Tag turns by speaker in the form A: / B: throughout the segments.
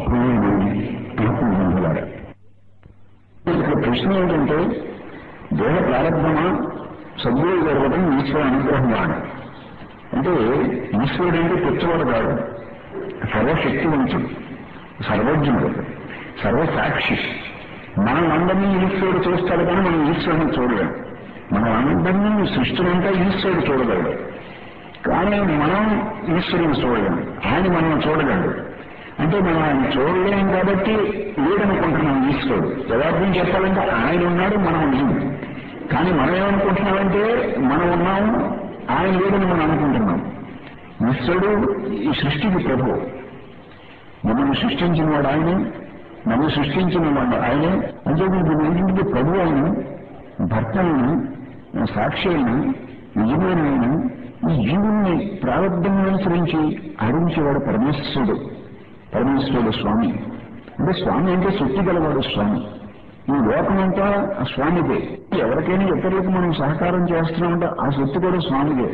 A: ఆత్మబంధులారా ఇక్కడ ప్రశ్న ఏంటంటే దేహ ప్రారంభమా సద్గురు జరగడం ఈశ్వర అనుగ్రహమా అని అంటే ఈశ్వరుడు అంటే తెచ్చవాడు కాదు సర్వశక్తివంతుడు సర్వజ్ఞుడు సర్వసాక్షి మనం అందరినీ ఈశ్వరుడు చూస్తాడు కానీ మనం ఈశ్వరుని చూడలేం మనం అందరినీ సృష్టినంతా ఈశ్వరుడు చూడగలడు కానీ మనం ఈశ్వరుని చూడలేం ఆయన మనం చూడగలడు అంటే మనం ఆయన చూడలేం కాబట్టి లేదనుకుంటున్నాం ఈశ్వరుడు యథార్థం చెప్పాలంటే ఆయన ఉన్నాడు మనం లేము కానీ మనం ఏమనుకుంటున్నామంటే మనం ఉన్నాము ఆయన లేదని మనం అనుకుంటున్నాం ఈశ్వరుడు ఈ సృష్టికి ప్రభు మమ్మల్ని సృష్టించిన వాడు ఆయనే నన్ను సృష్టించిన వాడు ఆయనే అంటే మీకు ఏంటంటే ప్రభు ఆయన భర్త అయిన సాక్షి అయిన నిజమైన ఆయన ఈ జీవుల్ని ప్రారంభం అనుసరించి హరించేవాడు పరమేశ్వరుడు పరమేశ్వరుడు స్వామి అంటే స్వామి అంటే శక్తి గలవాడు స్వామి ఈ లోకమంతా ఆ స్వామిదే ఎవరికైనా ఇతరులకు మనం సహకారం చేస్తున్నామంటే ఆ శక్తి కూడా స్వామిదే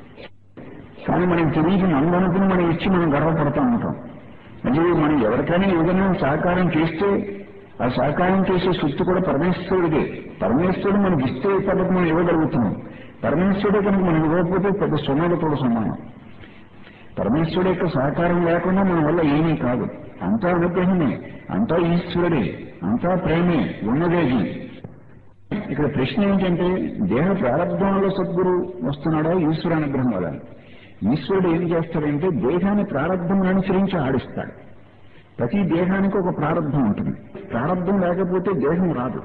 A: కానీ మనకి తెలియదు అందనుకుని మనం ఇచ్చి మనం గర్వపడతా ఉంటాం అంటే మనం ఎవరికైనా ఏదైనా సహకారం చేస్తే ఆ సహకారం చేసే శక్తి కూడా పరమేశ్వరుడిదే పరమేశ్వరుడు మనకి ఇస్తే పద్ధతి మనం ఇవ్వగలుగుతున్నాం పరమేశ్వరుడే కనుక మనం ఇవ్వకపోతే పెద్ద సొమ్ములతో సమానం పరమేశ్వరుడు యొక్క సహకారం లేకుండా మన వల్ల ఏమీ కాదు అంతా అనుగ్రహమే అంతా ఈశ్వరుడే అంతా ప్రేమే ఉన్నదేది ఇక్కడ ప్రశ్న ఏంటంటే దేహ ప్రారంభంలో సద్గురు వస్తున్నాడా ఈశ్వర అనుగ్రహం వల్ల ఈశ్వరుడు ఏం చేస్తాడంటే దేహాన్ని ప్రారంభం అనుసరించి ఆడిస్తాడు ప్రతి దేహానికి ఒక ప్రారంభం ఉంటుంది ప్రారంభం లేకపోతే దేహం రాదు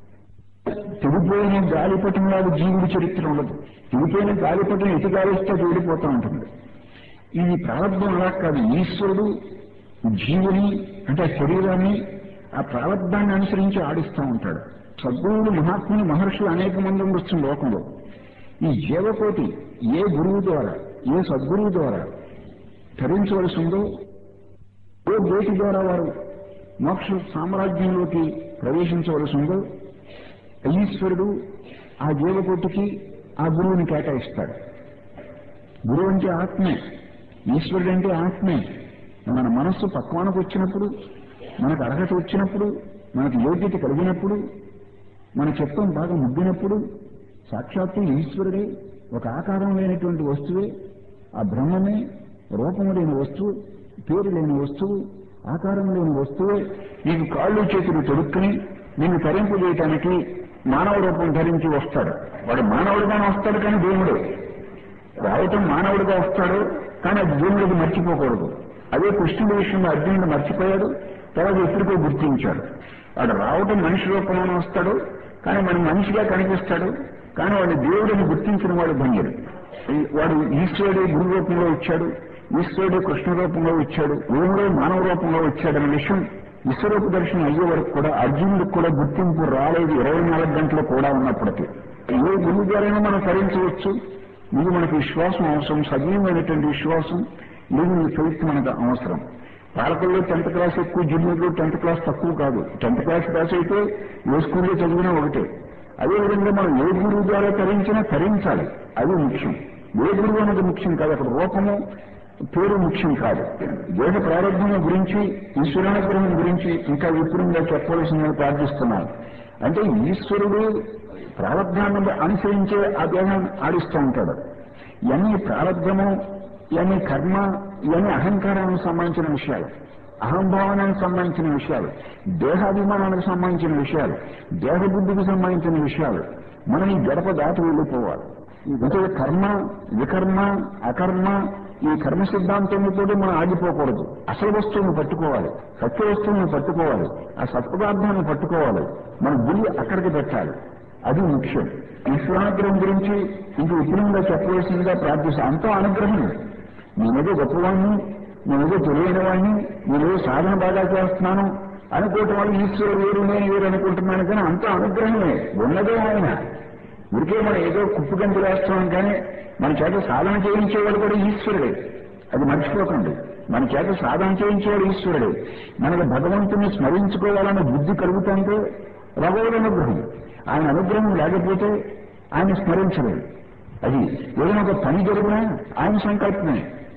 A: తెగిపోయిన గాలిపటం లాగా జీవుడి చరిత్ర ఉండదు తెగిపోయిన గాలిపటం ఎటు గాలిస్తే అది ఊడిపోతూ ఉంటుంది ఇది ప్రారంభం అలా కాదు ఈశ్వరుడు జీవుని అంటే ఆ శరీరాన్ని ఆ ప్రారంభాన్ని అనుసరించి ఆడిస్తూ ఉంటాడు సద్గురువులు మహాత్ములు మహర్షులు అనేక మంది ఉండొచ్చు లోకంలో ఈ జీవకోటి ఏ గురువు ద్వారా ఏ సద్గురువు ద్వారా ధరించవలసి ఉందో ఏ గేటి ద్వారా వారు మోక్ష సామ్రాజ్యంలోకి ప్రవేశించవలసి ఉందో ఈశ్వరుడు ఆ జీవకోటికి ఆ గురువుని కేటాయిస్తాడు గురువు అంటే ఆత్మే ఈశ్వరుడు అంటే ఆత్మే మన మనస్సు పక్వానికి వచ్చినప్పుడు మనకు అర్హత వచ్చినప్పుడు మనకు యోగ్యత కలిగినప్పుడు మన చిత్తం బాగా ముగ్గినప్పుడు సాక్షాత్తు ఈశ్వరుడే ఒక ఆకారం లేనటువంటి వస్తువే ఆ బ్రహ్మమే రూపము లేని వస్తువు పేరు లేని వస్తువు ఆకారం లేని వస్తువే నీకు కాళ్ళు చేతులు తొడుక్కుని నిన్ను తరింపు చేయటానికి మానవ రూపం ధరించి వస్తాడు వాడు మానవుడిగానే వస్తాడు కానీ దేవుడు రావటం మానవుడిగా వస్తాడు కానీ అది దేవుడికి మర్చిపోకూడదు అదే కృష్ణుడి విషయంలో అర్జునుడు మర్చిపోయాడు తర్వాత ఎప్పటికో గుర్తించాడు వాడు రావటం మనిషి రూపంలోనే వస్తాడు కానీ మన మనిషిగా కనిపిస్తాడు కానీ వాడు దేవుడిని గుర్తించిన వాడు ధన్యుడు వాడు ఈశ్వరుడే గురు రూపంలో వచ్చాడు ఈశ్వరుడే కృష్ణ రూపంలో వచ్చాడు దేవుడే మానవ రూపంలో వచ్చాడనే విషయం విశ్వరూప దర్శనం అయ్యే వరకు కూడా అర్జునుడికి కూడా గుర్తింపు రాలేదు ఇరవై నాలుగు గంటలు కూడా ఉన్నప్పటికీ ఏ గురువు ద్వారైనా మనం తరించవచ్చు ఇది మనకు విశ్వాసం అవసరం సజీవమైనటువంటి విశ్వాసం ఇది మీ ఫెయిత్ మనకు అవసరం పాలకుల్లో టెన్త్ క్లాస్ ఎక్కువ జూనియర్లో టెన్త్ క్లాస్ తక్కువ కాదు టెన్త్ క్లాస్ పాస్ అయితే ఏ స్కూల్లో చదివినా ఒకటే అదేవిధంగా మనం ఏ గురువు ద్వారా తరించినా తరించాలి అది ముఖ్యం ఏ గురువు అనేది ముఖ్యం కాదు అక్కడ రూపము పేరు ముఖ్యం కాదు దేహ ప్రారంభం గురించి ఈశ్వరానుగ్రహం గురించి ఇంకా విపులంగా చెప్పవలసిందని ప్రార్థిస్తున్నాను అంటే ఈశ్వరుడు ప్రారంభాన్ని అనుసరించే ఆ దేహాన్ని ఆడిస్తూ ఉంటాడు ఇవన్నీ ప్రారంభము ఇవన్నీ కర్మ ఇవన్నీ అహంకారానికి సంబంధించిన విషయాలు అహంభావనానికి సంబంధించిన విషయాలు దేహాభిమానానికి సంబంధించిన విషయాలు దేహబుద్ధికి సంబంధించిన విషయాలు మనం ఈ గడప దాటి వెళ్ళిపోవాలి అంటే కర్మ వికర్మ అకర్మ ఈ కర్మ సిద్ధాంతంతో మనం ఆగిపోకూడదు అసలు వస్తువుని పట్టుకోవాలి సత్య వస్తువుని పట్టుకోవాలి ఆ సత్పదార్థాన్ని పట్టుకోవాలి మన గురి అక్కడికి పెట్టాలి అది ముఖ్యం ఈశ్వరానుగ్రహం గురించి ఇంక విపులంగా చెప్పవలసిందిగా ప్రార్థిస్తాను అంతా అనుగ్రహం నేనేదో గొప్పవాణ్ణి నేనేదో తెలియని వాడిని నేనేదో సాధన బాగా చేస్తున్నాను అనుకోవటం వల్ల ఈశ్వరుడు వేరు నేను వేరు అనుకుంటున్నాను కానీ అంతా అనుగ్రహమే ఉన్నదే ఆయన ఊరికే మనం ఏదో కుప్పు గంతులు వేస్తున్నాం కానీ మన చేత సాధన చేయించేవాడు కూడా ఈశ్వరుడే అది మర్చిపోకండి మన చేత సాధన చేయించేవాడు ఈశ్వరుడే మనకి భగవంతుని స్మరించుకోవాలనే బుద్ధి కలుగుతుంటే భగవద్ అనుగ్రహం ఆయన అనుగ్రహం లేకపోతే ఆయన స్మరించలేదు అది ఏదైనా ఒక పని జరిగినా ఆయన సంకల్పమే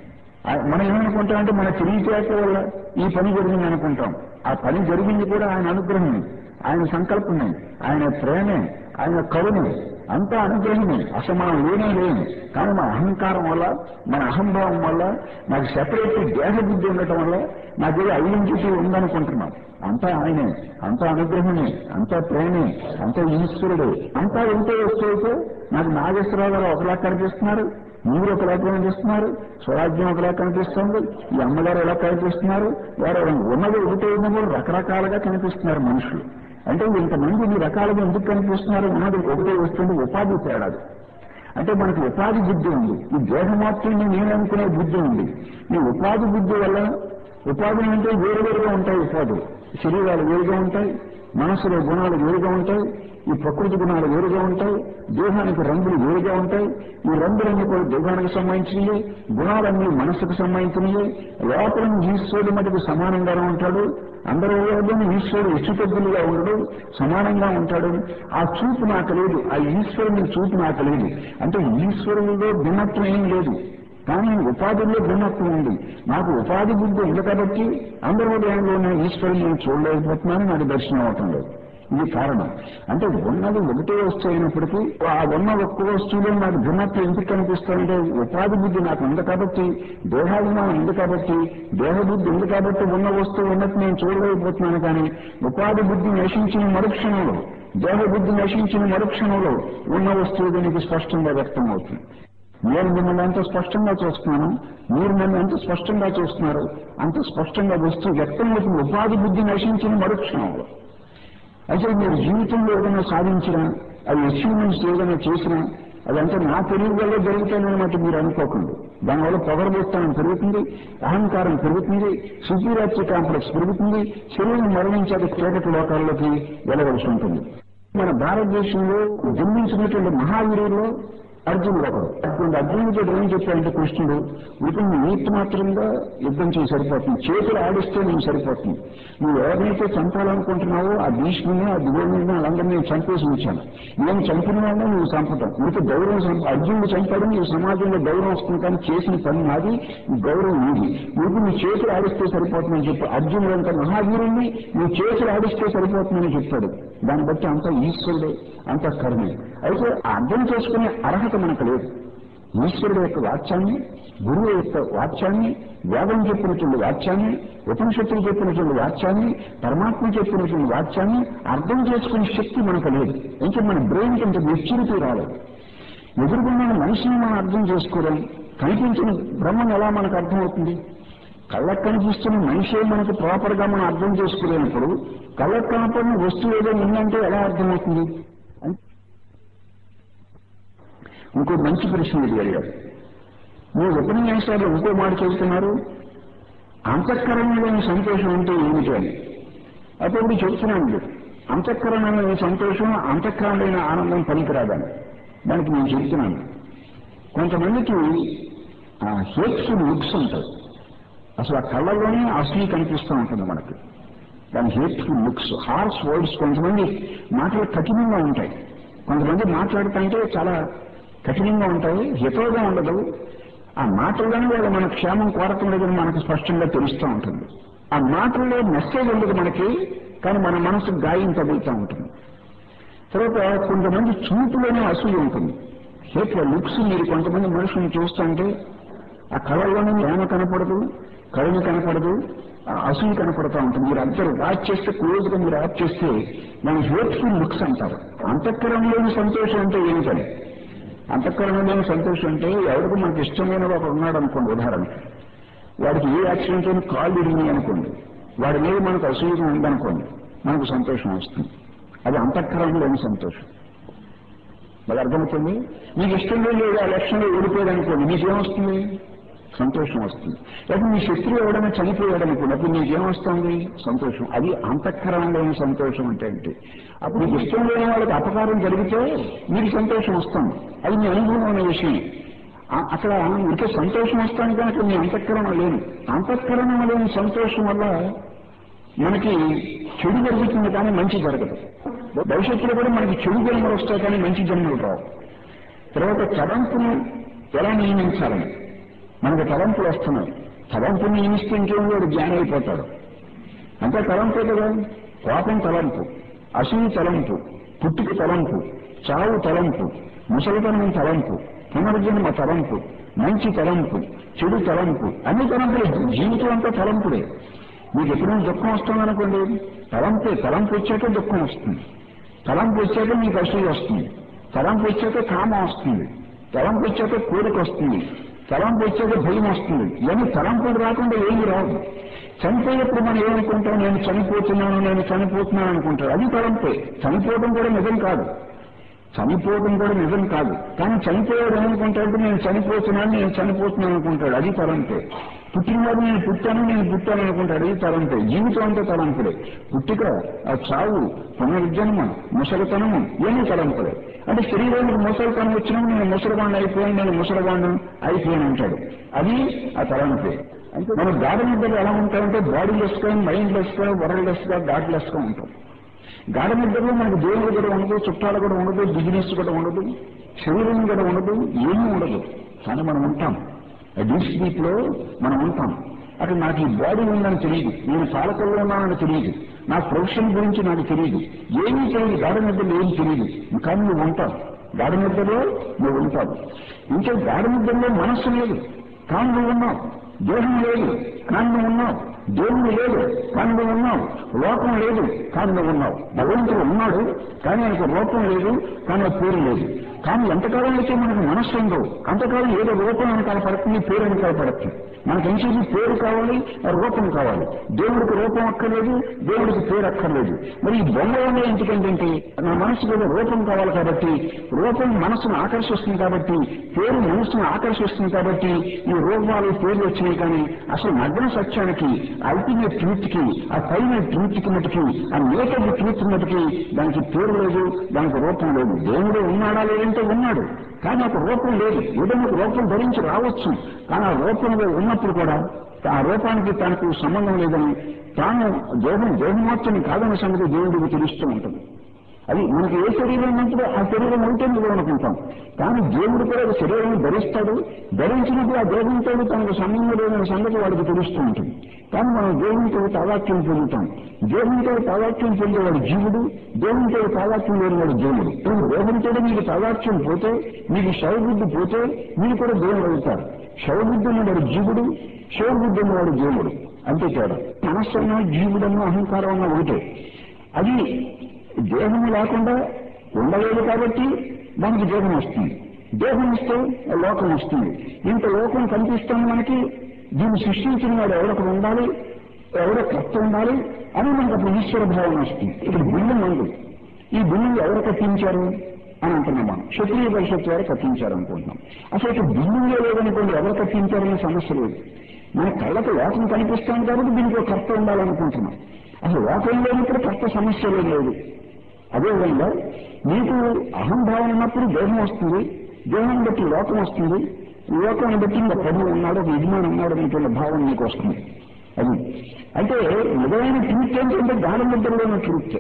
A: ఆ- మనం ఏమనుకుంటాం అంటే మన తెలివితేట వల్ల ఈ పని జరిగింది అనుకుంటాం ఆ పని జరిగింది కూడా ఆయన అనుగ్రహమే ఆయన సంకల్పమే ఆయన ప్రేమే ఆయన కరుణే అంతా అనుగ్రహమే అసలు మనం లేనే లేము కానీ మన అహంకారం వల్ల మన అహంభావం వల్ల నాకు సెపరేట్ దేహ బుద్ధి ఉండటం వల్ల నాకు ఏదో ఐడెంటిటీ ఉందనుకుంటున్నాం అంతా ఆయనే అంతా అనుగ్రహమే అంతా ప్రేమే అంతా ఈశ్వరుడే అంతా ఉంటే వస్తే నాకు నాగేశ్వరరావు గారు ఒకలా కనిపిస్తున్నారు మీరు ఒకలా కనిపిస్తున్నారు స్వరాజ్యం ఒకలా కనిపిస్తుంది ఈ అమ్మగారు ఎలా కనిపిస్తున్నారు వారు ఉన్నది ఒకటే ఉన్నప్పుడు రకరకాలుగా కనిపిస్తున్నారు మనుషులు అంటే ఇంతమంది ఇన్ని రకాలుగా ఎందుకు కనిపిస్తున్నారు ఉన్నది ఒకటే వస్తుంది ఉపాధి తేడాది అంటే మనకి ఉపాధి బుద్ధి ఉంది ఈ దేహమాత్రుని నేను అనుకునే బుద్ధి ఉంది ఈ ఉపాధి బుద్ధి వల్ల ఉపాధి అంటే వేరువేరుగా ఉంటాయి ఉపాధులు శరీరాలు వేరుగా ఉంటాయి మనసులో గుణాలు వేరుగా ఉంటాయి ఈ ప్రకృతి గుణాలు వేరుగా ఉంటాయి దేహానికి రంగులు వేరుగా ఉంటాయి ఈ రంగులన్నీ కూడా దేహానికి సంబంధించినవి గుణాలన్నీ మనసుకు సంబంధించినవి లోపల ఈశ్వరుడు మటుకు సమానంగానే ఉంటాడు అందరూ ఈశ్వరుడు ఇష్టతగ్గులుగా ఉండడు సమానంగా ఉంటాడు ఆ చూపు నాకు లేదు ఆ ఈశ్వరుని చూపు నాకు లేదు అంటే ఈశ్వరునిలో భిన్నత్వం ఏం లేదు కానీ ఉపాధిలో భిన్నత్వం ఉంది నాకు ఉపాధి బుద్ధి ఉంది కాబట్టి అందరూ దేహంలోనే ఈశ్వరుని నేను చూడలేకపోతున్నాను నాకు దర్శనం అవటం లేదు ఇది కారణం అంటే ఉన్నది ఒకటే వస్తువు అయినప్పటికీ ఆ ఉన్న ఒక్క వస్తువులో నాకు భిన్నత్వం ఎందుకు కనిపిస్తుందంటే ఉపాధి బుద్ధి నాకు ఉంది కాబట్టి దేహాభిమానం ఉంది కాబట్టి దేహబుద్ధి ఉంది కాబట్టి ఉన్న వస్తువు ఉన్నట్టు నేను చూడలేకపోతున్నాను కానీ ఉపాధి బుద్ధి నశించిన మరుక్షణంలో దేహబుద్ధి నశించిన మరుక్షణంలో ఉన్న వస్తువు దీనికి స్పష్టంగా వ్యక్తం అవుతుంది నేను మిమ్మల్ని ఎంత స్పష్టంగా చూస్తున్నాను మీరు నన్ను ఎంత స్పష్టంగా చూస్తున్నారు అంత స్పష్టంగా వస్తువు వ్యక్తం అవుతుంది ఉపాధి బుద్ధి నశించిన మరుక్షణంలో అయితే మీరు జీవితంలో ఏదైనా సాధించినా అది అచీవ్మెంట్స్ ఏదైనా చేసినా అదంతా నా తెలివి వల్ల జరుగుతానన్నమాట మీరు అనుకోకండి దానివల్ల పొగరబోస్తానం పెరుగుతుంది అహంకారం పెరుగుతుంది సుపీరియారిటీ కాంప్లెక్స్ పెరుగుతుంది శరీరం మరణించాక చీకటి లోకాల్లోకి వెళ్ళవలసి ఉంటుంది మన భారతదేశంలో జన్మించినటువంటి మహావీరుల్లో అర్జునుడు ఒకడు అటువంటి అర్జునుడితో ఏం చెప్పాడంటే కృష్ణుడు ఇప్పుడు నీ నీతి మాత్రంగా యుద్ధం చేసి సరిపోతుంది చేతులు ఆడిస్తే నేను సరిపోతుంది నువ్వు ఎవరినైతే చంపాలనుకుంటున్నావో ఆ భీష్ముని ఆ దిగోని వాళ్ళందరినీ నేను చంపేసి ఉంచాను నేను చంపిన వాళ్ళని నువ్వు చంపటం నీకు గౌరవం చంప అర్జునుడు చంపడం నీ సమాజంలో గౌరవం వస్తుంది కానీ చేసిన పని నాది ఈ గౌరవం నీది నువ్వు నీ చేతులు ఆడిస్తే సరిపోతుందని చెప్పి అర్జునుడు అంత మహావీరుణ్ణి నువ్వు చేతులు ఆడిస్తే సరిపోతుందని చెప్పాడు దాన్ని బట్టి అంత ఈశ్వరుడే అంత కరుణే అయితే అర్థం చేసుకునే అర్హత మనకు లేదు ఈశ్వరుడు యొక్క వాక్యాన్ని గురువు యొక్క వాక్యాన్ని వేదం చెప్పినటువంటి వాక్యాన్ని ఉపనిషత్తులు చెప్పినటువంటి వాక్యాన్ని పరమాత్మ చెప్పినటువంటి వాక్యాన్ని అర్థం చేసుకునే శక్తి మనకు లేదు ఇంకా మన బ్రెయిన్ ఇంత మెచ్యూరిటీ రాలేదు ఎదుర్కొన్న మనిషిని మనం అర్థం చేసుకోవడం కనిపించిన బ్రహ్మం ఎలా మనకు అర్థమవుతుంది కళ్ళకు కనిపిస్తున్న మనిషే మనకు ప్రాపర్ గా మనం అర్థం చేసుకోలేనప్పుడు కళ్ళకు కనపడిన వస్తువు ఏదో ఉందంటే ఎలా అర్థమవుతుంది ఇంకో మంచి ప్రశ్న ఇది అడిగారు మీరు ఉపన్యాసాలు ఇంకో మాట చెబుతున్నారు అంతఃకరణలోని సంతోషం అంటే ఏమిటి అని అప్పుడు ఇప్పుడు చెప్తున్నాను అంతఃకరణలోని సంతోషం అంతఃకరణమైన ఆనందం పనికిరాదని దానికి నేను చెప్తున్నాను కొంతమందికి హేట్ఫుల్ లుక్స్ ఉంటాయి అసలు ఆ కళ్ళలోనే అసలు కనిపిస్తూ ఉంటుంది మనకి దాని హేట్ఫుల్ లుక్స్ హార్స్ వర్డ్స్ కొంతమంది మాటలు కఠినంగా ఉంటాయి కొంతమంది మాట్లాడుతుంటే చాలా కఠినంగా ఉంటాయి హితవుగా ఉండదు ఆ మాటల్లోనే వాళ్ళు మన క్షేమం కోరటం లేదని మనకు స్పష్టంగా తెలుస్తూ ఉంటుంది ఆ మాటల్లో మెసేజ్ ఉండదు మనకి కానీ మన మనసు గాయం తగులుతూ ఉంటుంది తర్వాత కొంతమంది చూపులోనే అసూయ ఉంటుంది హేట్ల లుక్స్ మీరు కొంతమంది మనుషులను చూస్తుంటే ఆ కళల్లోనే ప్రేమ కనపడదు కరుణ కనపడదు ఆ అసూయ కనపడుతూ ఉంటుంది మీరు అందరూ వాచ్ చేస్తే క్లోజ్ గా మీరు యాప్ చేస్తే దాని హేట్ఫుల్ లుక్స్ అంటారు అంతఃకరణలోని సంతోషం అంటే ఏమిటని అంతఃకరణలోని సంతోషం అంటే ఎవరికి మనకి ఇష్టమైన ఒకడు ఉన్నాడు అనుకోండి ఉదాహరణకి వాడికి ఏ యాక్సిడెంట్ అయినా కాళ్ళు ఇరిగినాయి అనుకోండి వాడి మీద మనకు అసూయం ఉందనుకోండి మనకు సంతోషం వస్తుంది అది అంతఃకరణలోని సంతోషం మరి అర్థమవుతుంది మీకు ఇష్టం లేదు ఆ లక్ష్యంలో ఓడిపోయాడు అనుకోండి మీకేమొస్తుంది సంతోషం వస్తుంది లేకపోతే మీ శత్రువు ఎవడైనా చనిపోయాడు అనుకోండి అప్పుడు మీకేమొస్తుంది సంతోషం అది అంతఃకరణలోని సంతోషం అంటే ఏంటి అప్పుడు మీకు ఇష్టం లేని వాళ్ళకి అపకారం జరిగితే మీకు సంతోషం వస్తుంది అది మీ అనుభవం అనే విషయం ఆ- అక్కడ ఇంకే సంతోషం వస్తాను కనుక మీ అంతఃకరణ లేని అంతఃకరణ లేని సంతోషం వల్ల మనకి చెడు జరుగుతుంది కానీ మంచి జరగదు భవిష్యత్తులో కూడా మనకి చెడు జన్మలు వస్తాయి కానీ మంచి జన్మలు రావు తర్వాత తలంపును ఎలా నియమించాలని మనకి తలంపులు వస్తున్నాయి తలంపుని ఇనిస్తే ఇంకేం వాడు జ్ఞానం అయిపోతాడు అంటే తలంపే కదా కోపం తలంపు అసూయి తలంపు పుట్టుక తలంపు చావు తలంపు ముసలితనం తలంపు పునర్జన్మ తలంపు మంచి తలంపు చెడు తలంపు అన్ని తలంపులే జీవితం అంతా తలంపులే మీకు ఎప్పుడైనా దుఃఖం వస్తుందనుకోండి తలంపే తలంపు వచ్చాక దుఃఖం వస్తుంది తలంపు వచ్చాక మీకు అసూయ వస్తుంది తలంపు వచ్చాక కామం వస్తుంది తలంపు వచ్చాక కోరిక వస్తుంది తలంపు వచ్చాక భయం వస్తుంది ఇవన్నీ తలంపులు రాకుండా ఏమి రావు చనిపోయేప్పుడు మనం ఏమనుకుంటాం నేను చనిపోతున్నాను నేను చనిపోతున్నాను అనుకుంటాడు అది తలంపే చనిపోవడం కూడా నిజం కాదు చనిపోవడం కూడా నిజం కాదు కానీ చనిపోయాడు ఏమనుకుంటాడు నేను చనిపోతున్నాను నేను చనిపోతున్నాను అనుకుంటాడు అది తలంపే పుట్టినవాడు నేను పుట్టాను నేను పుట్టాను అనుకుంటాడు ఇది తలంపే జీవితం అంతా తలంపులే పుట్టిక ఆ చావు పునర్జన్మ ముసలితనము ఇవన్నీ తలంపులే అంటే శరీరానికి ముసలితనం వచ్చినా నేను ముసలివాడిని అయిపోయాను నేను ముసలివాడిని అయిపోయాను అంటాడు అది ఆ తలంపే అంటే మనం గాఢ నిద్రలు ఎలా ఉంటాయంటే బాడీ లెస్ గా మైండ్ లెస్ గా వరల్డ్ లెస్ గా గాడ్ లెస్ గా ఉంటాం గాఢ నిద్రలో మనకు దేవుడు కూడా ఉండదు చుట్టాలు కూడా ఉండదు బిజినెస్ కూడా ఉండదు శరీరం కూడా ఉండదు ఏమీ ఉండదు కానీ మనం ఉంటాం డీప్ స్లీప్ లో మనం ఉంటాం అక్కడ నాకు ఈ బాడీ ఉందని తెలియదు నేను పాలకుల్లో ఉన్నానని తెలియదు నా ప్రొఫెషన్ గురించి నాకు తెలియదు ఏమీ తెలియదు గాఢ నిద్రలో ఏం తెలియదు కానీ నువ్వు ఉంటావు గాఢ నిద్రలో నువ్వు ఉంటావు ఇంకా గాఢ నిద్రలో మనస్సు లేదు కానీ నువ్వు ఉన్నావు దేహం లేదు కానీ నువ్వు ఉన్నావు దేవుడు లేదు కానీ నువ్వు ఉన్నావు లోకం లేదు కానీ నువ్వు ఉన్నావు భగవంతుడు ఉన్నాడు కానీ ఆయనకు రూపం లేదు కానీ ఆ పేరు లేదు కానీ ఎంతకాలం అయితే మనకు మనస్సు ఉందో అంతకాలం ఏదో రూపం అని కనపడుతుంది పేరు అని కనపడుతుంది మనకి ఎంచేసి పేరు కావాలి ఆ రూపం కావాలి దేవుడికి రూపం అక్కర్లేదు దేవుడికి పేరు అక్కర్లేదు మరి ఈ బొమ్మలోనే ఎందుకంటే నా మనసుకు ఏదో రూపం కావాలి కాబట్టి రూపం మనసును ఆకర్షిస్తుంది కాబట్టి పేరు మనసును ఆకర్షిస్తుంది కాబట్టి ఈ రూపాలు పేర్లు వచ్చినాయి కానీ అసలు నగ్న సత్యానికి అల్టిమేట్ ట్రూత్ కి ఆ పైన ట్రూత్ కి మటుకి ఆ నేటెడ్ ట్రూత్ మటుకి దానికి పేరు లేదు దానికి రూపం లేదు దేవుడు ఉన్నాడా లేదంటే ఉన్నాడు కానీ ఒక రూపం లేదు ఏదో ఒక రూపం ధరించి రావచ్చు కానీ ఆ రూపంలో ఉన్నప్పుడు కూడా ఆ రూపానికి తనకు సంబంధం లేదని తాను దేహం దేహమాత్రం కాదన్న సంగతి దేవుడికి తెలుస్తూ ఉంటుంది అది మనకి ఏ శరీరం ఉన్నప్పుడు ఆ శరీరం ఉంటే నువ్వు అనుకుంటాం కానీ దేవుడు కూడా ఒక శరీరం ధరిస్తాడు ధరించినప్పుడు ఆ దేహంతో తనకు సంబంధం లేదన్న సంగతి వాడికి తెలుస్తూ ఉంటుంది కానీ మనం దేవునితో తావాక్యం పొందుతాం దేవునితో తావాక్యం పొందేవాడు జీవుడు దేవునితో తావాక్యం లేనివాడు దేవుడు దేహంతో మీకు తావాక్యం పోతే మీకు శవబుద్ధి పోతే మీరు కూడా దేవుడు అవుతారు శవబుద్ధి ఉన్నవాడు జీవుడు శవబుద్ధి ఉన్నవాడు దేవుడు అంతే తేడా మనస్సన్నా జీవుడన్నా అహంకారం అన్న ఒకటే అది దేహం లేకుండా ఉండలేదు కాబట్టి దానికి దేహం వస్తుంది దేహం వస్తే లోకం వస్తుంది ఇంత లోకం కనిపిస్తుంది మనకి దీన్ని సృష్టించిన వాడు ఎవరికి ఉండాలి ఎవరో కర్త ఉండాలి అని మనకు అప్పుడు ఈశ్వర భావన వస్తుంది ఇప్పుడు బిల్డింగ్ ఉంది ఈ బిల్డింగ్ ఎవరు కట్టించారు అని అంటున్నాం మనం క్షత్రియ పరిషత్ వారు కట్టించారు అనుకుంటున్నాం అసలు ఇక్కడ బిల్డింగే లేదనుకోండి ఎవరు కట్టించారనే సమస్య లేదు మన కళ్ళకు లోకం కనిపిస్తాం కాబట్టి దీనికి ఒక కర్త ఉండాలనుకుంటున్నాం అసలు లోకం లేనప్పుడు కర్త సమస్య లేదు అదేవిధంగా నీకు అహంభావం ఉన్నప్పుడు దేహం వస్తుంది దేహం బట్టి లోకం వస్తుంది లోకాన్ని బట్టి ఇంకా ప్రభు ఉన్నాడు ఒక యజమాని ఉన్నాడు అనేటువంటి భావన నీకు వస్తుంది అది అయితే నిజమైన ట్రూత్ ఏంటంటే గాఢ నిద్రలో ఉన్న ట్రూత్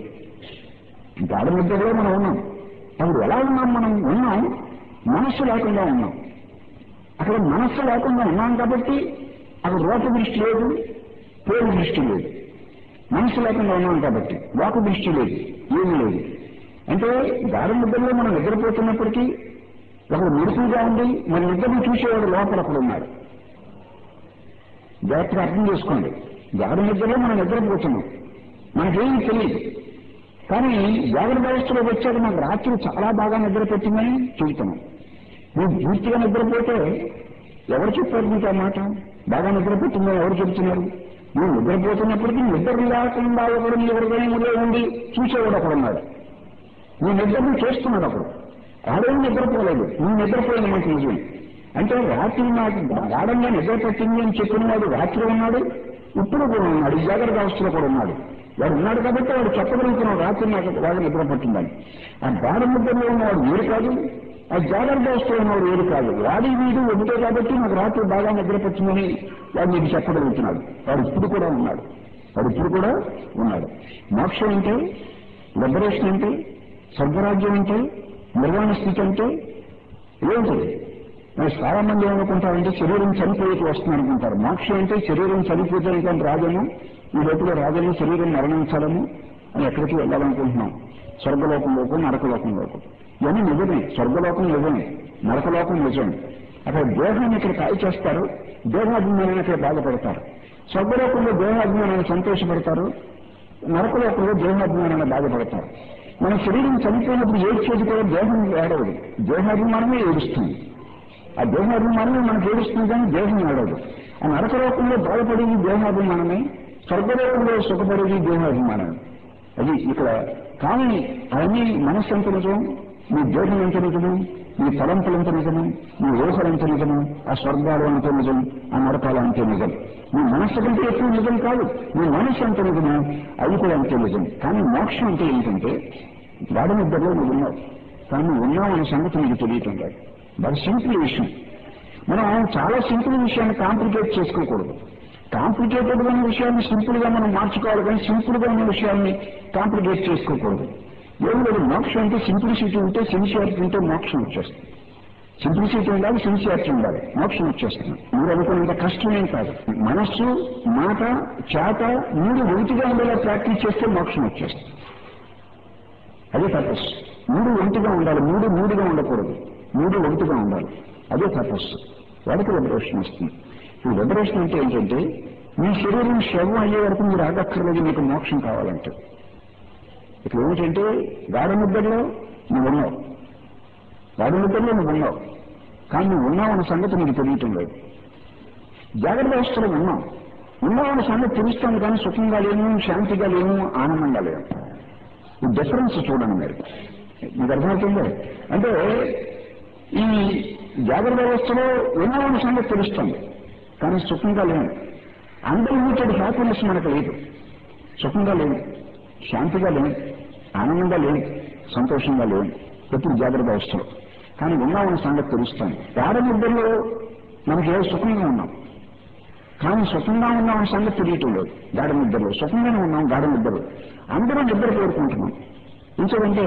A: గాఢ నిద్రలో మనం ఉన్నాం అప్పుడు ఎలా ఉన్నాం మనం ఉన్నాం మనస్సు లేకుండా ఉన్నాం అక్కడ మనస్సు లేకుండా ఉన్నాం కాబట్టి అక్కడ రూప దృష్టి లేదు పేరు దృష్టి లేదు మనసు లేకుండా ఉన్నాం కాబట్టి వాకు దృష్టి లేదు ఏమీ లేదు అంటే గాఢ నిద్రలో మనం నిద్రపోతున్నప్పటికీ ఒకడు మెరుపుగా ఉంది మన నిద్రను చూసేవాడు లోపల ఒకడు ఉన్నాడు జాగ్రత్తగా అర్థం చేసుకోండి గాఢ నిద్రలో మనం నిద్రపోతున్నాం మనకేమీ తెలియదు కానీ జాగ్రత్త వ్యవస్థలోకి వచ్చాక నాకు రాత్రి చాలా బాగా నిద్ర పెట్టిందని చెబుతున్నాం నువ్వు పూర్తిగా నిద్రపోతే ఎవరు చెప్పారు నీకు ఆ మాట బాగా నిద్రపోతుందని ఎవరు చెబుతున్నారు నువ్వు నిద్రపోతున్నప్పటికీ నిద్ర లేకుండా ఒకడు నీ హృదయంలో ఉండి చూసేవాడు ఒకడున్నాడు నీ నిద్రను చేస్తున్నాడు అప్పుడు ఆడేం నిద్రపోలేదు నువ్వు నిద్రపోయిన మాట నిజం అంటే రాత్రి నాకు గాఢంగా నిద్ర పట్టింది అని చెప్పిన వాడు రాత్రి ఉన్నాడు ఇప్పుడు కూడా ఉన్నాడు ఈ జాగ్రత్త అవస్థలో కూడా ఉన్నాడు వాడు ఉన్నాడు కాబట్టి వాడు చెప్పగలుగుతున్నాడు రాత్రి నాకు బాగా నిద్ర పట్టిందని ఆ గాఢ నిద్రలో ఉన్నవాడు వేరు కాదు ఆ జాగ్రత్త అవస్థలో ఉన్నవాడు వేరు కాదు వాడి వీడు ఒకటే కాబట్టి నాకు రాత్రి బాగా నిద్ర పట్టిందని వాడు నీకు చెప్పగలుగుతున్నాడు వాడు ఇప్పుడు కూడా ఉన్నాడు వాడు ఇప్పుడు కూడా ఉన్నాడు మోక్షం అంటే లిబరేషన్ అంటే స్వర్గరాజ్యం అంటే నిర్వాణ స్థితి అంటే ఏంటి మరి చాలా మంది ఏమనుకుంటారంటే శరీరం చనిపోయేకి వస్తుంది అనుకుంటారు మోక్షం అంటే శరీరం చనిపోతే కానీ రాదేమో ఈ లోపల రాదేమో శరీరం మరణించాలని అని ఎక్కడికి వెళ్ళాలనుకుంటున్నాం స్వర్గలోకంలోకి నరకలోకంలోకి ఇవన్నీ నిజమే స్వర్గలోకం నిజమే నరకలోకం నిజమే అక్కడ దేహాన్ని ఇక్కడ కాయ చేస్తారు దేహాభిమానాన్ని ఇక్కడ బాధపడతారు స్వర్గలోకంలో దేహాభిమానాన్ని సంతోషపడతారు నరకలోకంలో దేహాభిమానాన్ని బాధపడతారు మన శరీరం చనిపోయినప్పుడు ఏడ్చేది కూడా దేహం ఏడవదు దేహాభిమానమే ఏడుస్తుంది ఆ దేహాభిమానమే మనకు ఏడుస్తుంది కానీ దేహం ఏడవదు ఆ నరకలోకంలో బాధపడేది దేహాభిమానమే స్వర్గలోకంలో సుఖపడేది దేహాభిమానమే అది ఇక్కడ కానీ అవన్నీ మనస్సు ఎంత నిజం మీ దేహం ఎంత నిజము మీ తలంపులు ఎంత నిజము మీ ఊహలు ఎంత నిజము ఆ స్వర్గాలు అంత నిజం ఆ నరకాలు అంతే నిజం మీ మనస్సు కంటే ఎక్కువ నిజం కాదు మీ మనస్సు ఎంత నిజమో అది కూడా అంతే నిజం కానీ మోక్షం అంటే ఏంటంటే గాఢ నిద్రలో నువ్వు ఉన్నావు కానీ నువ్వు ఉన్నావు అనే సంగతి నీకు తెలియటం లేదు బట్ సింపుల్ విషయం మనం చాలా సింపుల్ విషయాన్ని కాంప్లికేట్ చేసుకోకూడదు కాంప్లికేటెడ్ ఉన్న విషయాన్ని సింపుల్ గా మనం మార్చుకోవాలి కానీ సింపుల్ గా ఉన్న విషయాన్ని కాంప్లికేట్ చేసుకోకూడదు ఏం లేదు మోక్షం అంటే సింప్లిసిటీ ఉంటే సిన్సియారిటీ ఉంటే మోక్షం వచ్చేస్తుంది సింప్లిసిటీ ఉండాలి సిన్సియారిటీ ఉండాలి మోక్షం వచ్చేస్తుంది మీరు అనుకున్నంత కష్టమేం కాదు మనస్సు మాట చేత మూడు ఒకటిగా ఉండేలా ప్రాక్టీస్ చేస్తే మోక్షం వచ్చేస్తుంది అదే తపస్సు మూడు ఒకటిగా ఉండాలి మూడు మూడుగా ఉండకూడదు మూడు ఒకటిగా ఉండాలి అదే తపస్సు వాడికి లిబరేషన్ వస్తుంది ఈ లిబరేషన్ అంటే ఏంటంటే మీ శరీరం శవం అయ్యే వరకు మీరు ఆగక్కర్లేదు మీకు మోక్షం కావాలంటే ఇక్కడ ఏమిటంటే గాఢ నిద్రలో నువ్వు ఉన్నావు గాఢ నిద్రలో నువ్వు ఉన్నావు కానీ నువ్వు ఉన్నావు అన్న సంగతి నీకు తెలియటం లేదు జాగ్రత్త అవస్థలో ఉన్నాం ఉన్నావు అన్న సంగతి తెలుస్తాను కానీ సుఖంగా లేను శాంతిగా లేను ఆనందంగా లేను ఈ డిఫరెన్స్ చూడండి మీరు మీకు అర్థమవుతుందో అంటే ఈ జాగ్రత్త వ్యవస్థలో ఉన్నామన్న సంగతి తెలుస్తుంది కానీ సుఖంగా లేను అన్లిమిటెడ్ హ్యాపీనెస్ మనకు లేదు సుఖంగా లేను శాంతిగా లేను ఆనందంగా లేను సంతోషంగా లేను ఎప్పుడు జాగ్రత్త అవస్థలో కానీ ఉన్నామన్న సంగతి తెలుస్తాను గాఢ నిద్రలో మనకి ఏ సుఖంగా ఉన్నాం కానీ సుఖంగా ఉన్నామన్న సంగతి తెలియటం లేదు గాఢ నిద్రలో సుఖంగానే ఉన్నాం గాఢ నిద్రలో అందరూ నిద్ర కోరుకుంటున్నాం ఎందుకంటే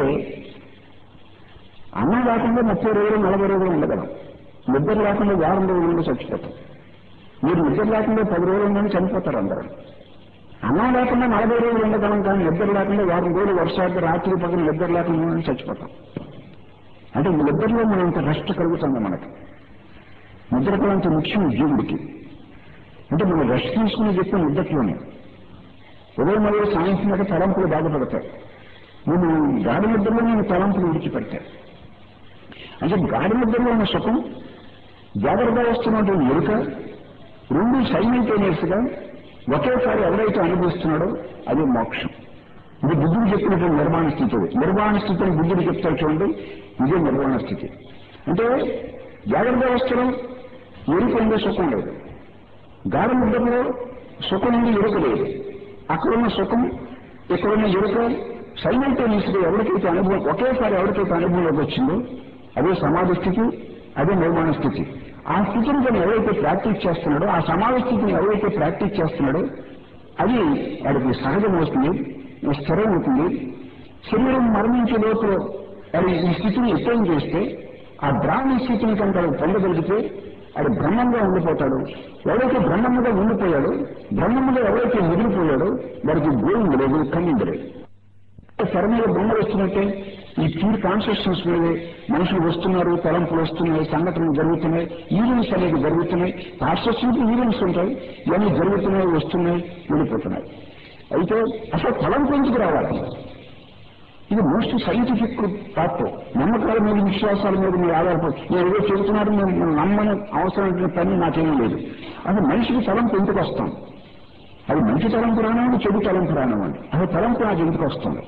A: అన్నం లేకుండా ముప్పై రోజులు నలభై రోజులు ఉండగలం నిద్ర లేకుండా వారం రోజులు ఉండి చచ్చిపోతాం మీరు నిద్ర లేకుండా పది రోజులు ఉందని చనిపోతారు అందరూ అన్నం లేకుండా నలభై రోజులు ఉండగలం కానీ నిద్ర లేకుండా వారం రోజులు వర్షాలు రాత్రి పక్కన నిద్ర లేకుండా ఉండి చచ్చిపోతాం అంటే ఈ నిద్రలో మనం ఇంత రెస్ట్ కలుగుతుంది మనకి నిద్రకు అంత ముఖ్యం జీవుడికి అంటే మనం రెస్ట్ తీసుకుని చెప్పిన నిద్రలోనే ఉదయం మరియు సాయంత్రం దాకా తలంపులు బాధపడతాయి నేను గాడి నిద్రలో నేను తలంపులు విడిచిపెడతాను అంటే గాడి నిద్రలో ఉన్న సుఖం జాగ్రత్త వస్తున్నటువంటి ఎరుక రెండు సైమిల్టేనియస్ గా ఒకేసారి ఎవరైతే అనుభవిస్తున్నాడో అది మోక్షం ఇది బుద్ధుడు చెప్పినటువంటి నిర్మాణ స్థితి నిర్మాణ స్థితిని బుద్ధుడు చెప్తాడు చూడండి ఇదే నిర్మాణ స్థితి అంటే జాగ్రత్త అవస్థలో ఎరుక ఉండే సుఖం లేదు గాఢ నిద్రలో సుఖం నుండి ఎరుక లేదు అక్కడున్న సుఖం ఇక్కడున్న ఎరుక సైమల్టేనియస్ గా ఎవరికైతే అనుభవం ఒకేసారి ఎవరికైతే అనుభవంలోకి వచ్చిందో అదే సమాధి స్థితి అదే నిర్మాణ స్థితి ఆ స్థితిని తను ఎవరైతే ప్రాక్టీస్ చేస్తున్నాడో ఆ సమాధి స్థితిని ఎవరైతే ప్రాక్టీస్ చేస్తున్నాడో అది వాడికి సహజమవుతుంది స్థిరం అవుతుంది శరీరం మరణించే లోపల అది ఈ స్థితిని ఎట్టేం చేస్తే ఆ బ్రాహ్మణ స్థితిని కనుక పొందగలిగితే అది బ్రహ్మంగా ఉండిపోతాడు ఎవరైతే బ్రహ్మముగా ఉండిపోయాడో బ్రహ్మముగా ఎవరైతే మిగిలిపోయాడో వాడికి గోవింది లేదు కన్నింది లేదు తెర మీద బొమ్మలు వస్తున్నట్టే ఈ ప్యూర్ కాన్షియస్నెస్ మీదే మనుషులు వస్తున్నారు తలంపులు వస్తున్నాయి సంఘటనలు జరుగుతున్నాయి ఈవెంట్స్ అనేవి జరుగుతున్నాయి కాన్షియస్నెస్ ఈవెంట్స్ ఉంటాయి ఇవన్నీ జరుగుతున్నాయి వస్తున్నాయి వెళ్ళిపోతున్నాయి అయితే అసలు తలంపు ఎందుకు రావాలి ఇది మోస్ట్ సైంటిఫిక్ పార్ట్ నమ్మకాల మీద విశ్వాసాల మీద మీరు ఆధారపడి నేను ఏదో చెబుతున్నారు మేము నమ్మని అవసరమైన పని నాకేమీ లేదు అసలు మనిషికి తలంపు ఎందుకు వస్తాం అది మంచి తలంపు రానివ్వండి చెడు తలంపు రానివ్వండి అసలు తలంపు నాకు ఎందుకు వస్తుంది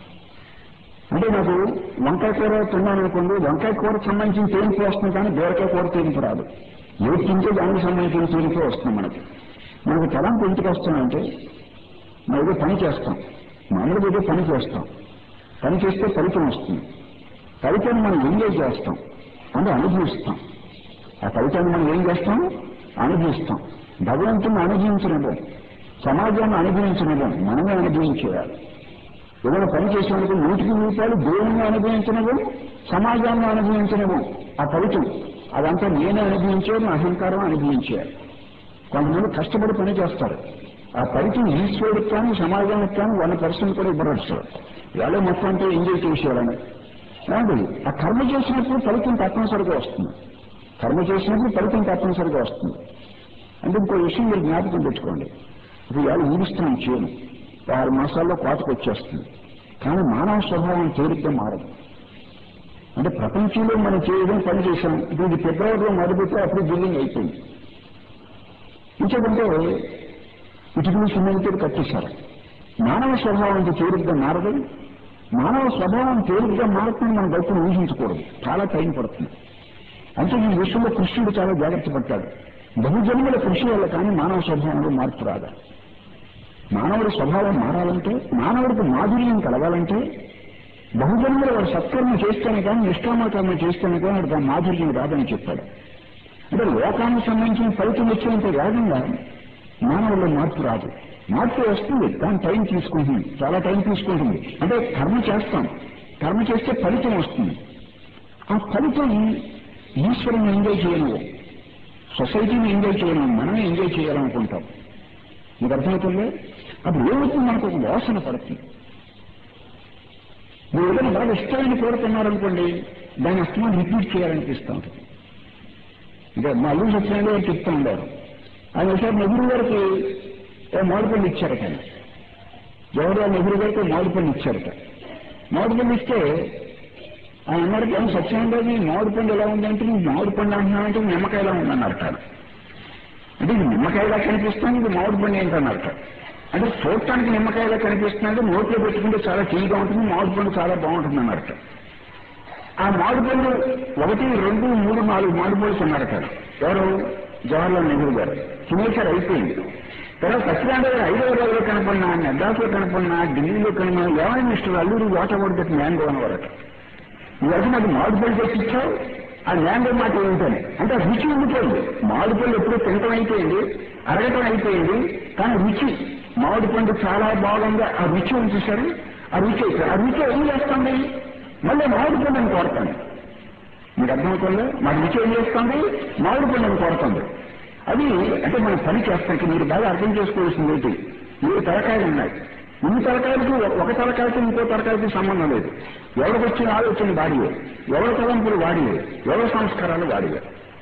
A: అంటే నాకు వంకాయ కూర తిన్నాను అనుకోండి వంకాయ కూర సంబంధించిన తేలిపు వస్తుంది కానీ బీరకాయ కూర తేలిపు రాదు ఏది తింటే దానికి సంబంధించిన తేలిపే వస్తుంది మనకి మనకు తలంపు ఎందుకు వస్తుందంటే మనం ఏదో పని చేస్తాం మామూలుగా ఏదో పని చేస్తాం పని చేస్తే ఫలితం వస్తుంది ఫలితాన్ని మనం ఎంజాయ్ చేస్తాం అంటే అనుభవిస్తాం ఆ ఫలితాన్ని మనం ఏం చేస్తాం అనుభవిస్తాం భగవంతుని అనుభవించనివ్వం సమాజాన్ని అనుభవించనివ్వం మనమే అనుభవించేయాలి ఏదైనా పని చేసినందుకు నూటికి రూపాయలు దేవుణ్ణి అనుభవించనివ్వం సమాజాన్ని అనుభవించనివ్వం ఆ ఫలితం అదంతా నేనే అనుభవించాను అహంకారం అనుభవించారు కొంతమంది కష్టపడి పని చేస్తారు ఆ పనికి ఈశ్వరుడికి కానీ సమాజానికి కానీ వన్ పర్సెంట్ కూడా ఇవ్వరు ఇవాళ మొత్తం అంటే ఎంజాయ్ చేసేయాలని ఏమండి ఆ కర్మ చేసినప్పుడు ఫలితం తప్పనిసరిగా వస్తుంది కర్మ చేసినప్పుడు ఫలితం తప్పనిసరిగా వస్తుంది అంటే ఇంకో విషయం మీరు జ్ఞాపకం పెట్టుకోండి ఇప్పుడు ఇవాళ ఊరిస్తున్నాం చేయను ఆరు మాసాల్లో కోతకు వచ్చేస్తుంది కానీ మానవ స్వభావం తేలిగ్గా మారదు అంటే ప్రపంచంలో మనం చేయడం పని చేశాం ఇప్పుడు ఇది ఫిబ్రవరిలో మొదలుపెట్టి అప్పుడు బిల్డింగ్ అయిపోయింది ఇంకేదంటే ఇటుకలు సిమెంట్ కట్టేశారు మానవ స్వభావం అంత తేలిగ్గా మారదు మానవ స్వభావం తేలిగ్గా మారుతుంది మనం బయట ఊహించకూడదు చాలా టైం పడుతుంది అంటే ఈ విషయంలో కృష్ణుడు చాలా జాగ్రత్త పడ్డాడు బహుజన్మల కృషి వల్ల కానీ మానవ స్వభావంలో మార్పు రాదా మానవుడి స్వభావం మారాలంటే మానవుడికి మాధుర్యం కలగాలంటే బహుజన్మల వాడు సత్కర్మ చేస్తేనే కానీ నిష్కామకర్మ చేస్తేనే కానీ వాడికి ఆ మాధుర్యం రాదని చెప్పాడు అంటే లోకానికి సంబంధించిన ఫలితం వచ్చేంత వేగంగా మానవుల్లో మార్పు రాదు మార్పు వస్తుంది కానీ టైం తీసుకుంటుంది చాలా టైం తీసుకుంటుంది అంటే కర్మ చేస్తాం కర్మ చేస్తే ఫలితం వస్తుంది ఆ ఫలితం ఈశ్వరుని ఎంజాయ్ చేయను సొసైటీని ఎంజాయ్ చేయను మనమే ఎంజాయ్ చేయాలనుకుంటాం మీకు అర్థమవుతుంది అప్పుడు ఏమవుతుంది మనకు ఒక వాసన పడుతుంది మీరు ఏదైనా బాగా ఇష్టమైన కోరుతున్నారనుకోండి దాన్ని అస్తమాన్ని రిపీట్ చేయాలనిపిస్తూ ఉంటుంది ఇంకా మా అల్లు సత్యనారాయణ గారు చెప్తూ ఉండారు ఆయన ఒకసారి నెహ్రూ గారికి మామిడిపల్లి ఇచ్చారట ఆయన జవహర్లాల్ నెహ్రూ గారికి మామిడిపల్లి ఇచ్చారట మామిడిపల్లి ఇస్తే ఆయన అన్నారు ఏం సత్యనారాయణ గారు మామిడిపండు ఎలా ఉందంటే నువ్వు మామిడిపండు అంటున్నావంటే నిమ్మకాయలా ఉందన్నారట ఆయన. అంటే ఇది నిమ్మకాయలా కనిపిస్తుంది ఇది మామిడిపండు ఏంటన్నారట అంటే చూడటానికి నిమ్మకాయలా కనిపిస్తుంది నోట్లో పెట్టుకుంటే చాలా తీయగా ఉంటుంది మామిడిపండు చాలా బాగుంటుంది అన్నారట ఆ మామిడిపళ్ళు ఒకటి రెండు మూడు నాలుగు మామిడిపళ్ళు తిన్నారట ఎవరు జవహర్లాల్ నెహ్రూ గారు తినేసారు అయిపోయింది తర్వాత సత్యనారాయణ గారు హైదరాబాద్లో కనపడినా మెడ్రాస్లో కనపడినా ఢిల్లీలో కనపడినా ఏమైనా Mister Alluru water about that mango అనేవారట ఇవన్నీ నాకు మామిడిపళ్ళు చేసి ఇచ్చావు ఆ మ్యాంగో మాట ఏమిటని అంటే ఆ రుచి ఉండిపోయింది మామిడిపళ్ళు ఎప్పుడూ తినటం అయిపోయింది అరగటం అయిపోయింది కానీ రుచి మామిడి పండు చాలా బాగుంది ఆ రుచి ఉంది చూశారు ఆ రుచి అయిపోయింది. ఆ రుచి ఏం చేస్తుంది మళ్ళీ మామిడి పండుని కోరుతుంది మీకు అర్థమవుతుంది మా రుచి ఏం చేస్తుంది మామిడి పండుని కోరుతుంది అది అంటే మనం పని చేస్తాం మీరు బాగా అర్థం చేసుకోవాల్సింది ఏంటి మూడు తలకాయలు ఉన్నాయి ఇన్ని తలకాయలకు ఒక- ఒక తలకాయకి ఇంకో తలకాయకి సంబంధం లేదు ఎవరికి వచ్చిన ఆలోచన వాడియే ఎవరి తలంపులు వాడియే ఎవరి సంస్కారాలు వాడియే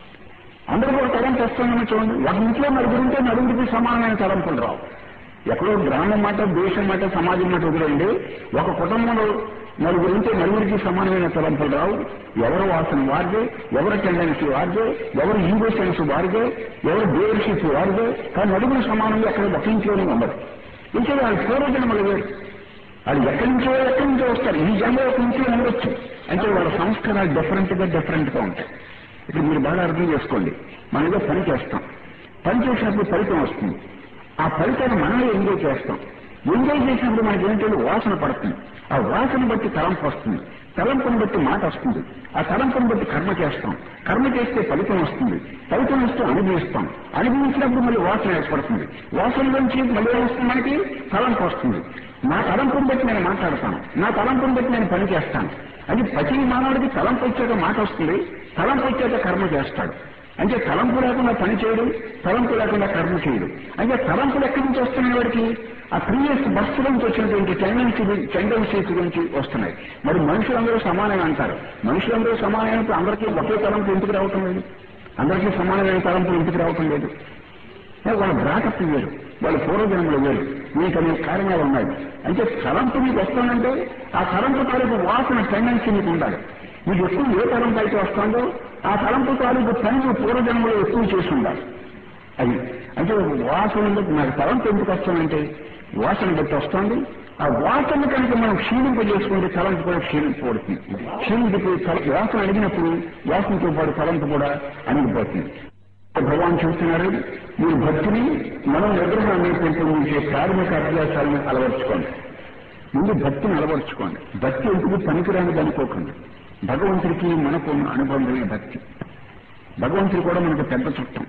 A: అందరికీ ఒక తలంపు వస్తుందని చూడండి ఒక ఇంట్లో నలుగురుంటే నలుగురికి సమానమైన తలంపులు రావు ఎక్కడో గ్రామం మాట దేశం మాట సమాజం మాట వదిలేండి ఒక కుటుంబంలో నలుగురుంటే నలుగురికి సమానమైన తలంపులు రావు ఎవరి వాసన వారిదే ఎవరి టెండెన్సీ వారిదే ఎవరి ఈగో సెన్స్ వారిదే ఎవరి దేవర్షిప్ వారిదే కానీ నలుగురు సమానంగా అక్కడ ఒక ఇంట్లోనే ఉండదు ఇంకా వాళ్ళ పూర్వజన్మలు వేరు వాళ్ళు ఎక్కడి నుంచో ఎక్కడి నుంచో వస్తారు ఈ జన్మ ఒక ఇంట్లో ఉండొచ్చు అంటే వాళ్ళ సంస్కారాలు డిఫరెంట్ గా డిఫరెంట్ గా ఉంటాయి ఇప్పుడు మీరు బాగా అర్థం చేసుకోండి మనం ఏదో పని చేస్తాం పని చేసినప్పుడు ఫలితం వస్తుంది ఆ ఫలితాన్ని మనమే ఎంజాయ్ చేస్తాం ఎంజాయ్ చేసినప్పుడు మనకి ఏంటంటే వాసన పడుతుంది ఆ వాసన బట్టి తలంపు వస్తుంది తలంపును బట్టి మాట వస్తుంది ఆ తలంపును బట్టి కర్మ చేస్తాం కర్మ చేస్తే ఫలితం వస్తుంది ఫలితం వస్తే అనుభవిస్తాం అనుభవించినప్పుడు మళ్ళీ వాసన ఏర్పడుతుంది వాసన నుంచి మళ్ళీ ఏం వస్తుంది మనకి తలంపు వస్తుంది నా తలంపుని బట్టి నేను మాట్లాడతాను నా తలంపుని బట్టి నేను పని చేస్తాను అది ప్రతి మానవుడికి తలంపు వచ్చాక మాట వస్తుంది తలంపు వచ్చాక కర్మ చేస్తాడు అంటే తలంపు లేకుండా పని చేయడం తలంపు లేకుండా కర్మ చేయడం అంటే తలంపులు ఎక్కడి నుంచి వస్తున్నాయి వాడికి ఆ ప్రీవియస్ బస్సు నుంచి వచ్చినటువంటి టెండెన్సీ టెండెన్సీస్ గురించి వస్తున్నాయి మరి మనుషులందరూ సమానమే అంటారు మనుషులందరూ సమానమైనప్పుడు అందరికీ ఒకే తలంపు ఎందుకు రావటం లేదు అందరికీ సమానమైన తలంపులు ఎందుకు రావటం లేదు ఏ, వాళ్ళ బ్రాటప్ వేరు వాళ్ళ పూర్వజన్మలు వేరు మీకు అనేక కారణాలు ఉన్నాయి అంటే తలంపు మీకు వస్తుందంటే ఆ తలంపు తాలూకు వాసన టెండెన్సీ మీకు ఉండాలి మీకు ఎక్కువ ఏ తలంపు అయితే వస్తుందో ఆ తలంపు తాలూకు పని మీ పూర్వజన్మలో ఎక్కువ చేసి ఉండాలి అది అంటే వాసన బట్టి నాకు తలంపు ఎందుకు వస్తుందంటే వాసన బట్టి వస్తుంది ఆ వాసన కనుక మనం క్షీణింపజేసుకుంటే తలంపు కూడా క్షీణించబడుతుంది క్షీణించిపోయి తల- వాసన అడిగినప్పుడు వాసనతో పాటు తలంపు కూడా అణిగిపోతుంది భగవాన్ చూస్తున్నారు మీరు భక్తిని మనం నిగ్రహాన్ని పెంపొందించే ప్రాథమిక అభ్యాసాలను అలవర్చుకోండి ముందు భక్తిని అలవర్చుకోండి భక్తి ఎందుకు పనికిరానిది అనుకోకండి భగవంతుడికి మనకు ఉన్న అనుబంధమైన భక్తి భగవంతుడు కూడా మనకు పెద్ద చుట్టం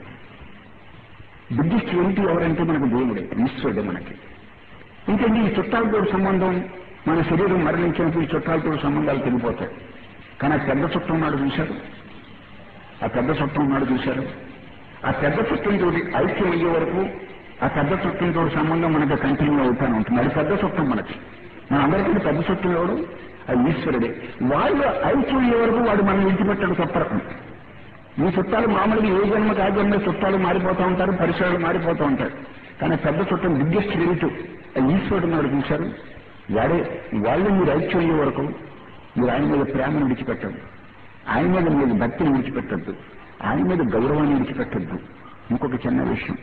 A: బిగ్గెస్ట్ వెంటి ఎవరంటే మనకు దేవుడే ఈశ్వరుడే మనకి ఇంకండి ఈ చుట్టాలతో సంబంధం మన శరీరం మరణించినప్పుడు ఈ చుట్టాలతో సంబంధాలు తెగిపోతాయి కానీ ఆ పెద్ద చుట్టం నాడు చూశారు ఆ పెద్ద చుట్టం ఉన్నాడు చూశారు ఆ పెద్ద చుట్టంతో ఐక్యం అయ్యే వరకు ఆ పెద్ద చుట్టంతో సంబంధం మనకు కంటిన్యూ అవుతానే ఉంటుంది అది పెద్ద చుట్టం మనకి మన అందరికీ పెద్ద చుట్టం ఎవడు అది ఈశ్వరుడే వాళ్ళు ఐక్యం అయ్యే వరకు వాడు మనం విడిచిపెట్టాడు తప్పరకం ఈ చుట్టాలు మామూలుగా ఏ జన్మకి ఆ జన్మ చుట్టాలు మారిపోతూ ఉంటారు పరిసరాలు మారిపోతూ ఉంటారు కానీ పెద్ద చుట్టం బిగ్గెస్ట్ రిలేటివ్ ఈశ్వరుడు నాడు చూశారు వాడే వాళ్ళు మీరు ఐక్యం అయ్యే వరకు మీరు ఆయన మీద ప్రేమను విడిచిపెట్టద్దు ఆయన మీద మీరు భక్తిని విడిచిపెట్టద్దు ఆయన మీద గౌరవాన్ని విడిచిపెట్టద్దు ఇంకొక చిన్న విషయం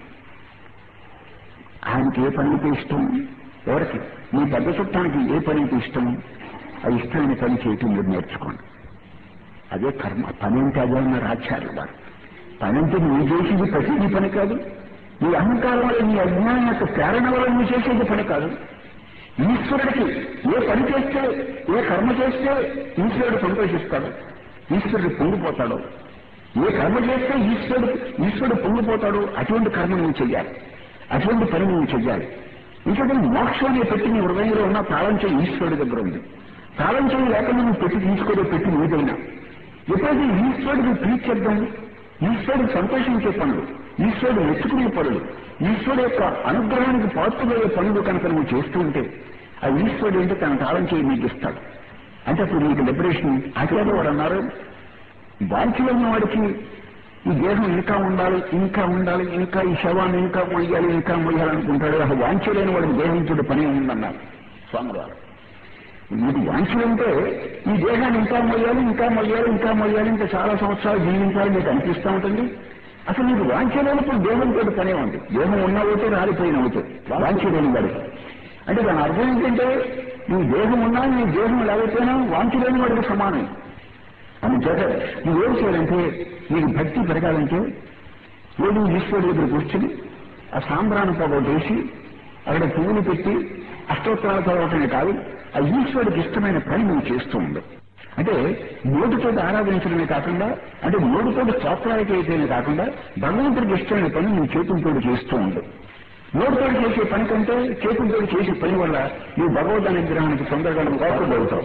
A: ఆయనకి ఏ పని అయితే ఇష్టం ఎవరికి మీ పెద్ద చుట్టానికి ఏ పని అయితే ఇష్టమో ఆ ఇష్టమైన పని చేయటం మీరు నేర్చుకోండి అదే కర్మ పని అంటే అదే అన్నారు ఆచార్యులు వారు పని అంటే నువ్వు చేసేది ప్రతిదీ పని కాదు నీ అహంకారం వల్ల నీ అజ్ఞానం యొక్క ప్రేరణ వల్ల నువ్వు చేసేది పని కాదు ఈశ్వరుడికి ఏ పని చేస్తే ఏ కర్మ చేస్తే ఈశ్వరుడు సంతోషిస్తాడు ఈశ్వరుడు పొంగిపోతాడు ఏ కర్మ చేస్తే ఈశ్వరుడు ఈశ్వరుడు పొంగిపోతాడు అటువంటి కర్మ నువ్వు చెయ్యాలి అటువంటి పని నువ్వు చెయ్యాలి ఇంకొక మోక్షం అనే పెట్టి నీ హృదయంలో ఉన్న తాళం చేయి ఈశ్వరుడి దగ్గర ఉంది తాళం చేయి లేకుండా నువ్వు పెట్టి తీసుకోదో పెట్టి ఏదైనా ఎప్పుడైతే ఈశ్వరుడికి ప్రీత్యర్థం ఈశ్వరుడు సంతోషించే పనులు ఈశ్వరుడు మెచ్చుకునే పనులు ఈశ్వరుడు యొక్క అనుగ్రహానికి పాత్రలయ్యే పనులు కనుక నువ్వు చేస్తూ ఉంటే ఆ ఈశ్వరుడు ఏంటో తన తాళం చేయి నీకు ఇస్తాడు అంటే అప్పుడు నీకు లిబరేషన్ ఆచార్య వాడు అన్నారు బాధ్యలో ఉన్న వాడికి ఈ దేహం ఇంకా ఉండాలి ఇంకా ఉండాలి ఇంకా ఈ శవాన్ని ఇంకా మొయ్యాలి ఇంకా మొయ్యాలనుకుంటాడు అసలు వాంఛలేని వాడికి దేహం చూడు పని ఉందన్నారు స్వామి గారు మీకు వాంఛలంటే ఈ దేహాన్ని ఇంకా మొయ్యాలి ఇంకా మొయ్యాలి ఇంకా మొయ్యాలి ఇంకా చాలా సంవత్సరాలు జీవించాలి మీకు అనిపిస్తూ ఉంటుంది అసలు మీకు వాంఛలేనప్పుడు దేహంతో పనే ఉంది దేహం ఉన్న ఒకటి రాలిపోయిన ఒకటి వాంఛలేని వాడికి అంటే దాని అర్థం ఏంటంటే నీ దేహం ఉన్నా నీ దేహం లేకపోయినా వాంఛలేని వాడికి సమానం అందుచేత నువ్వేం చేయాలంటే నీకు భక్తి పెరగాలంటే ఏడు ఈశ్వరుడి దగ్గర కూర్చుని ఆ సాంబ్రాన్ని పొగొట్టేసి అక్కడ పువ్వులు పెట్టి అష్టోత్తరాలు చదవటమే కాదు ఆ ఈశ్వరుడికి ఇష్టమైన పని నువ్వు చేస్తూ ఉండు అంటే నోటితో ఆరాధించడమే కాకుండా అంటే నోటితో స్తోత్రాలకి అయితేనే కాకుండా భగవంతుడికి ఇష్టమైన పని నువ్వు చేతులతో చేస్తూ ఉండు నోటితో చేసే పని కంటే చేతులతో చేసే పని వల్ల నువ్వు భగవద్ అనుగ్రహానికి తొందరగా కాకపోతావు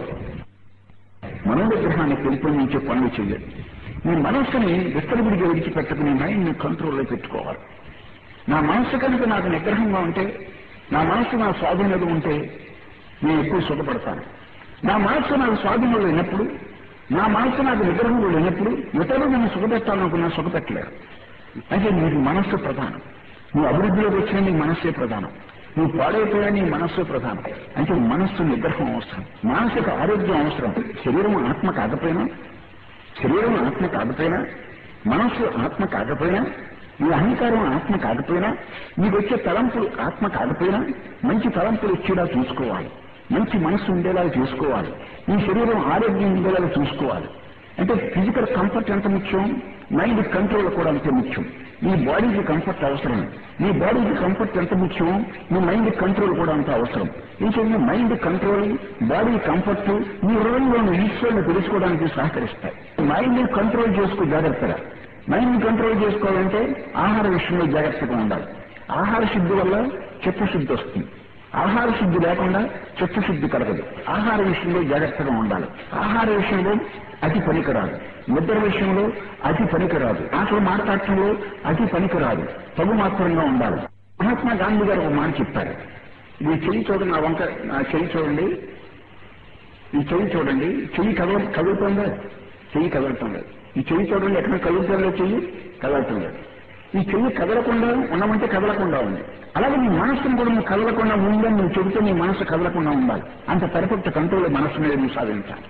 A: మనోనిగ్రహాన్ని పెంపొందించే పనులు చేయాలి నీ మనస్సుని విస్తరబడిగా విడిచిపెట్టుకుని మైండ్ని కంట్రోల్లో పెట్టుకోవాలి నా మనస్సు కనుక నాకు నిగ్రహంగా ఉంటే నా మనస్సు నా స్వాధీనంలో ఉంటే నేను ఎక్కువ సుఖపడతాను నా మనస్సు నాకు స్వాధీనంలో లేనప్పుడు నా మనస్సు నాకు నిగ్రహంలో లేనప్పుడు ఇతరులు నన్ను సుఖపెట్టాలనుకున్నా సుఖపెట్టలేరు అంటే నీకు మనస్సు ప్రధానం నువ్వు అభివృద్ధిలోకి వచ్చిన నీ మనస్సే ప్రధానం నువ్వు పాడైపోయా నీ మనస్సు ప్రధానం అంటే మనస్సు నిగ్రహం అవసరం మానసిక ఆరోగ్యం అవసరం శరీరం ఆత్మ కాకపోయినా శరీరం ఆత్మ కాకపోయినా మనస్సు ఆత్మ కాకపోయినా నీ అహంకారం ఆత్మ కాకపోయినా నీకు వచ్చే తలంపులు ఆత్మ కాకపోయినా మంచి తలంపులు వచ్చేలా చూసుకోవాలి మంచి మనస్సు ఉండేలా చూసుకోవాలి నీ శరీరం ఆరోగ్యం ఉండేలా చూసుకోవాలి అంటే ఫిజికల్ కంఫర్ట్ ఎంత ముఖ్యం మైండ్ కంట్రోల్ కూడా అంతే ముఖ్యం నీ బాడీకి కంఫర్ట్ అవసరం నీ బాడీకి కంఫర్ట్ ఎంత ముఖ్యం నీ మైండ్ కంట్రోల్ కూడా అంత అవసరం ఇంకేంటి మైండ్ కంట్రోల్ బాడీ కంఫర్ట్ నీ హృదయంలోని ఈశ్వరుని తెలుసుకోవడానికి సహకరిస్తాయి మైండ్ కంట్రోల్ చేసుకో జాగ్రత్తగా మైండ్ కంట్రోల్ చేసుకోవాలంటే ఆహార విషయంలో జాగ్రత్తగా ఉండాలి ఆహార శుద్ధి వల్ల చిత్తశుద్ధి వస్తుంది ఆహార శుద్ధి లేకుండా చిత్తశుద్ధి కలగదు ఆహార విషయంలో జాగ్రత్తగా ఉండాలి ఆహార విషయంలో అతి పనికిరాదు నిద్ర విషయంలో అతి పనికిరాదు మాటలు మాట్లాడటంలో అతి పనికిరాదు తగు మాత్రంగా ఉండాలి మహాత్మా గాంధీ గారు ఒక మాట చెప్పారు ఇది చెయ్యి చూడండి నా వంక నా చెయ్యి చూడండి ఈ చెయ్యి చూడండి చెయ్యి కదల కదులుతుందా చెయ్యి కదలటం లేదు ఈ చెయ్యి చూడండి ఎక్కడ కదులుతుందో చెయ్యి కదలటం లేదు ఈ చెయ్యి కదలకుండా ఉండమంటే కదలకుండా ఉంది అలాగే నీ మనస్సును కూడా నువ్వు కదలకుండా ఉందని నువ్వు చెబితే నీ మనస్సు కదలకుండా ఉండాలి అంత పర్ఫెక్ట్ కంట్రోల్ మనస్సు మీద నువ్వు సాధించాలి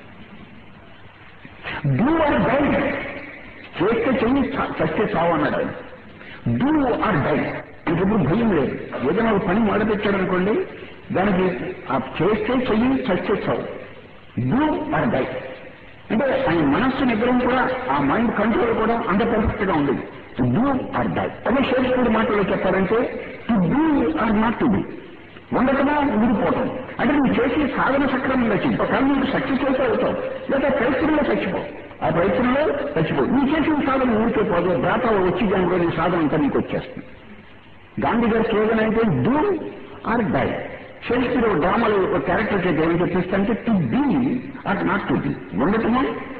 A: డూ ఆర్ డై చేస్తే చెయ్యి చ- చస్తే చావు అన్నాడు ఆయన డూ ఆర్ డై ఇంకెప్పుడు భయం లేదు ఏదైనా ఒక పని మొదలుపెట్టాడు అనుకోండి దానికి ఆ చేస్తే చెయ్యి చస్తే చావు డూ ఆర్ డై అంటే ఆయన మనస్సు నిగ్రహం కూడా ఆ మైండ్ కంట్రోల్ కూడా అంత పర్ఫెక్ట్ గా ఉండేది డూ ఆర్ డై అదే షేక్స్పియర్ మాటలో చెప్పారంటే to do or not to do ఉండటమా ఊడిపోవటం అంటే నువ్వు చేసే సాధన సక్రమంగా చెయ్యి ఒకవేళ నీకు సక్సెస్ అయితే అవుతావు లేదా ప్రయత్నంలో చచ్చిపో ఆ ప్రయత్నంలో చచ్చిపో నువ్వు చేసిన సాధన ఊరికే పోదు దాత వచ్చి దానిలో నీ సాధన అంతా నీకు వచ్చేస్తుంది గాంధీ గారి స్లోగన్ అయితే డూ ఆర్ డై షేక్స్పియర్ ఒక డ్రామాలో ఒక క్యారెక్టర్ చేతి ఏం చెప్పిస్తా అంటే to be or not to be ఉండటమా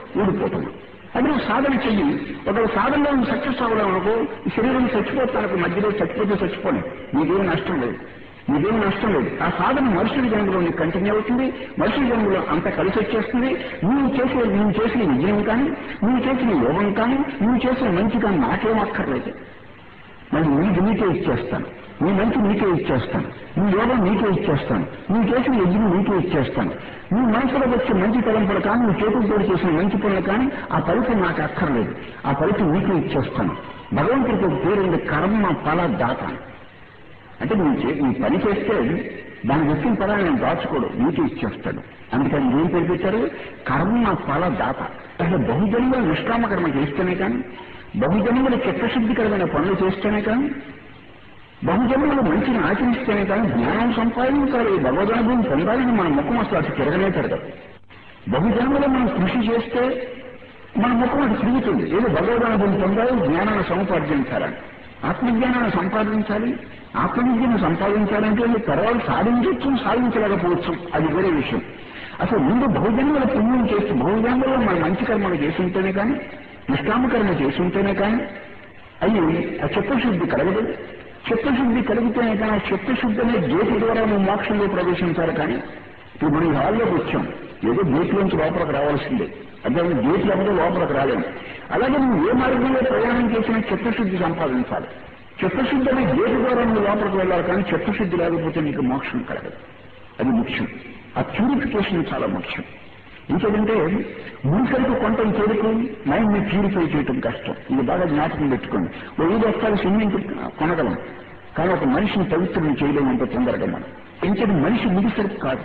A: ఊడిపోతుంది అది నువ్వు సాధన చెయ్యి ఒక సాధనలో నువ్వు సక్సెస్ అవ్వలేవు అనుకో ఈ శరీరం చచ్చిపోతానికి మధ్యలో చచ్చిపోతే చచ్చిపోలే నీకేం నష్టం లేదు నీకేం నష్టం లేదు ఆ సాధన మనుషుల జన్మలో నీకు కంటిన్యూ అవుతుంది మనుషుల జన్మలో అంతా కలిసి వచ్చేస్తుంది నువ్వు చేసే నువ్వు చేసిన విజయం కానీ నువ్వు చేసిన యోగం కానీ నువ్వు చేసిన మంచి కానీ నాకేం అక్కర్లేదు మళ్ళీ నీకు నీకే ఇచ్చేస్తాను నీ మంచి నీకే ఇచ్చేస్తాను నీ యోగం నీకే ఇచ్చేస్తాను నువ్వు చేసిన యజ్ఞం నీకే ఇచ్చేస్తాను నీ మనసులో వచ్చే మంచి తలంపులు కానీ నీ చేతులతో చేసిన మంచి పనులు కానీ ఆ ఫలితం నాకు అక్కర్లేదు ఆ ఫలితం నీకే ఇచ్చేస్తాను భగవంతుడికి ఒక పేరుంది కర్మ ఫల దాత అంటే నువ్వు చే నీ పని చేస్తే దాని వచ్చిన ఫలాన్ని నేను దాచుకోడు నీకే ఇచ్చేస్తాడు అందుకని ఏం పేరు పెట్టారు కర్మ ఫల దాత అసలు బహుజన్మల నిష్కామ కర్మ చేస్తేనే కానీ బహుజన్మల చిత్తశుద్ధికరమైన పనులు చేస్తేనే కానీ బహుజన్మలు మంచిని ఆచరిస్తేనే కానీ జ్ఞానం సంపాదించాలి భగవదనుభవం పొందాలని మన ముఖం అసలు అటు తిరగనే తిరగదు బహుజన్మలో మనం కృషి చేస్తే మన ముఖం అటు తిరుగుతుంది ఏదో భగవదనుభవం పొందాలి జ్ఞానాన్ని సముపార్జించాలని ఆత్మజ్ఞానాన్ని సంపాదించాలి ఆత్మవిద్యను సంపాదించాలంటే మీరు తర్వాత సాధించవచ్చు సాధించలేకపోవచ్చు అది వేరే విషయం అసలు ముందు బహుజన్మల పుణ్యం చేసి బహుజన్మలో మన మంచి కర్మలు చేసి ఉంటేనే కానీ నిష్కామ కర్మ చేసి ఉంటేనే కానీ అయ్యి ఆ చిత్తశుద్ధి కలగదు చిత్తశుద్ధి కలిగితేనే కానీ ఆ చిత్తశుద్ధి అనే గేటు ద్వారా నువ్వు మోక్షంలో ప్రవేశించాలి కానీ ఇప్పుడు మనం ఈ హాల్లోకి వచ్చాం ఏదో గేట్లోంచి లోపలికి రావాల్సిందే అదే గేట్ లేకపోతే లోపలికి రాలేము అలాగే నువ్వు ఏ మార్గంలో ప్రయాణం చేసినా చిత్తశుద్ధి సంపాదించాలి చిత్తశుద్ధి అనే గేటు ద్వారా నువ్వు లోపలికి వెళ్ళాలి కానీ చిత్తశుద్ధి లేకపోతే నీకు మోక్షం కలగదు అది ముఖ్యం ఆ ప్యూరిఫికేషన్ చాలా ముఖ్యం ఇంకేంటంటే మునిసరికి కొంత చేరుకు మైండ్ ని ప్యూరిఫై చేయటం కష్టం ఇది బాగా జ్ఞాపకం పెట్టుకోండి ఓ ఐదు వస్తాలు స్విమ్మింగ్ కొనగలం కానీ ఒక మనిషిని పవిత్రం చేయలేమంటే తొందరగా మనం ఇంకేది మనిషి మునిసరికి కాదు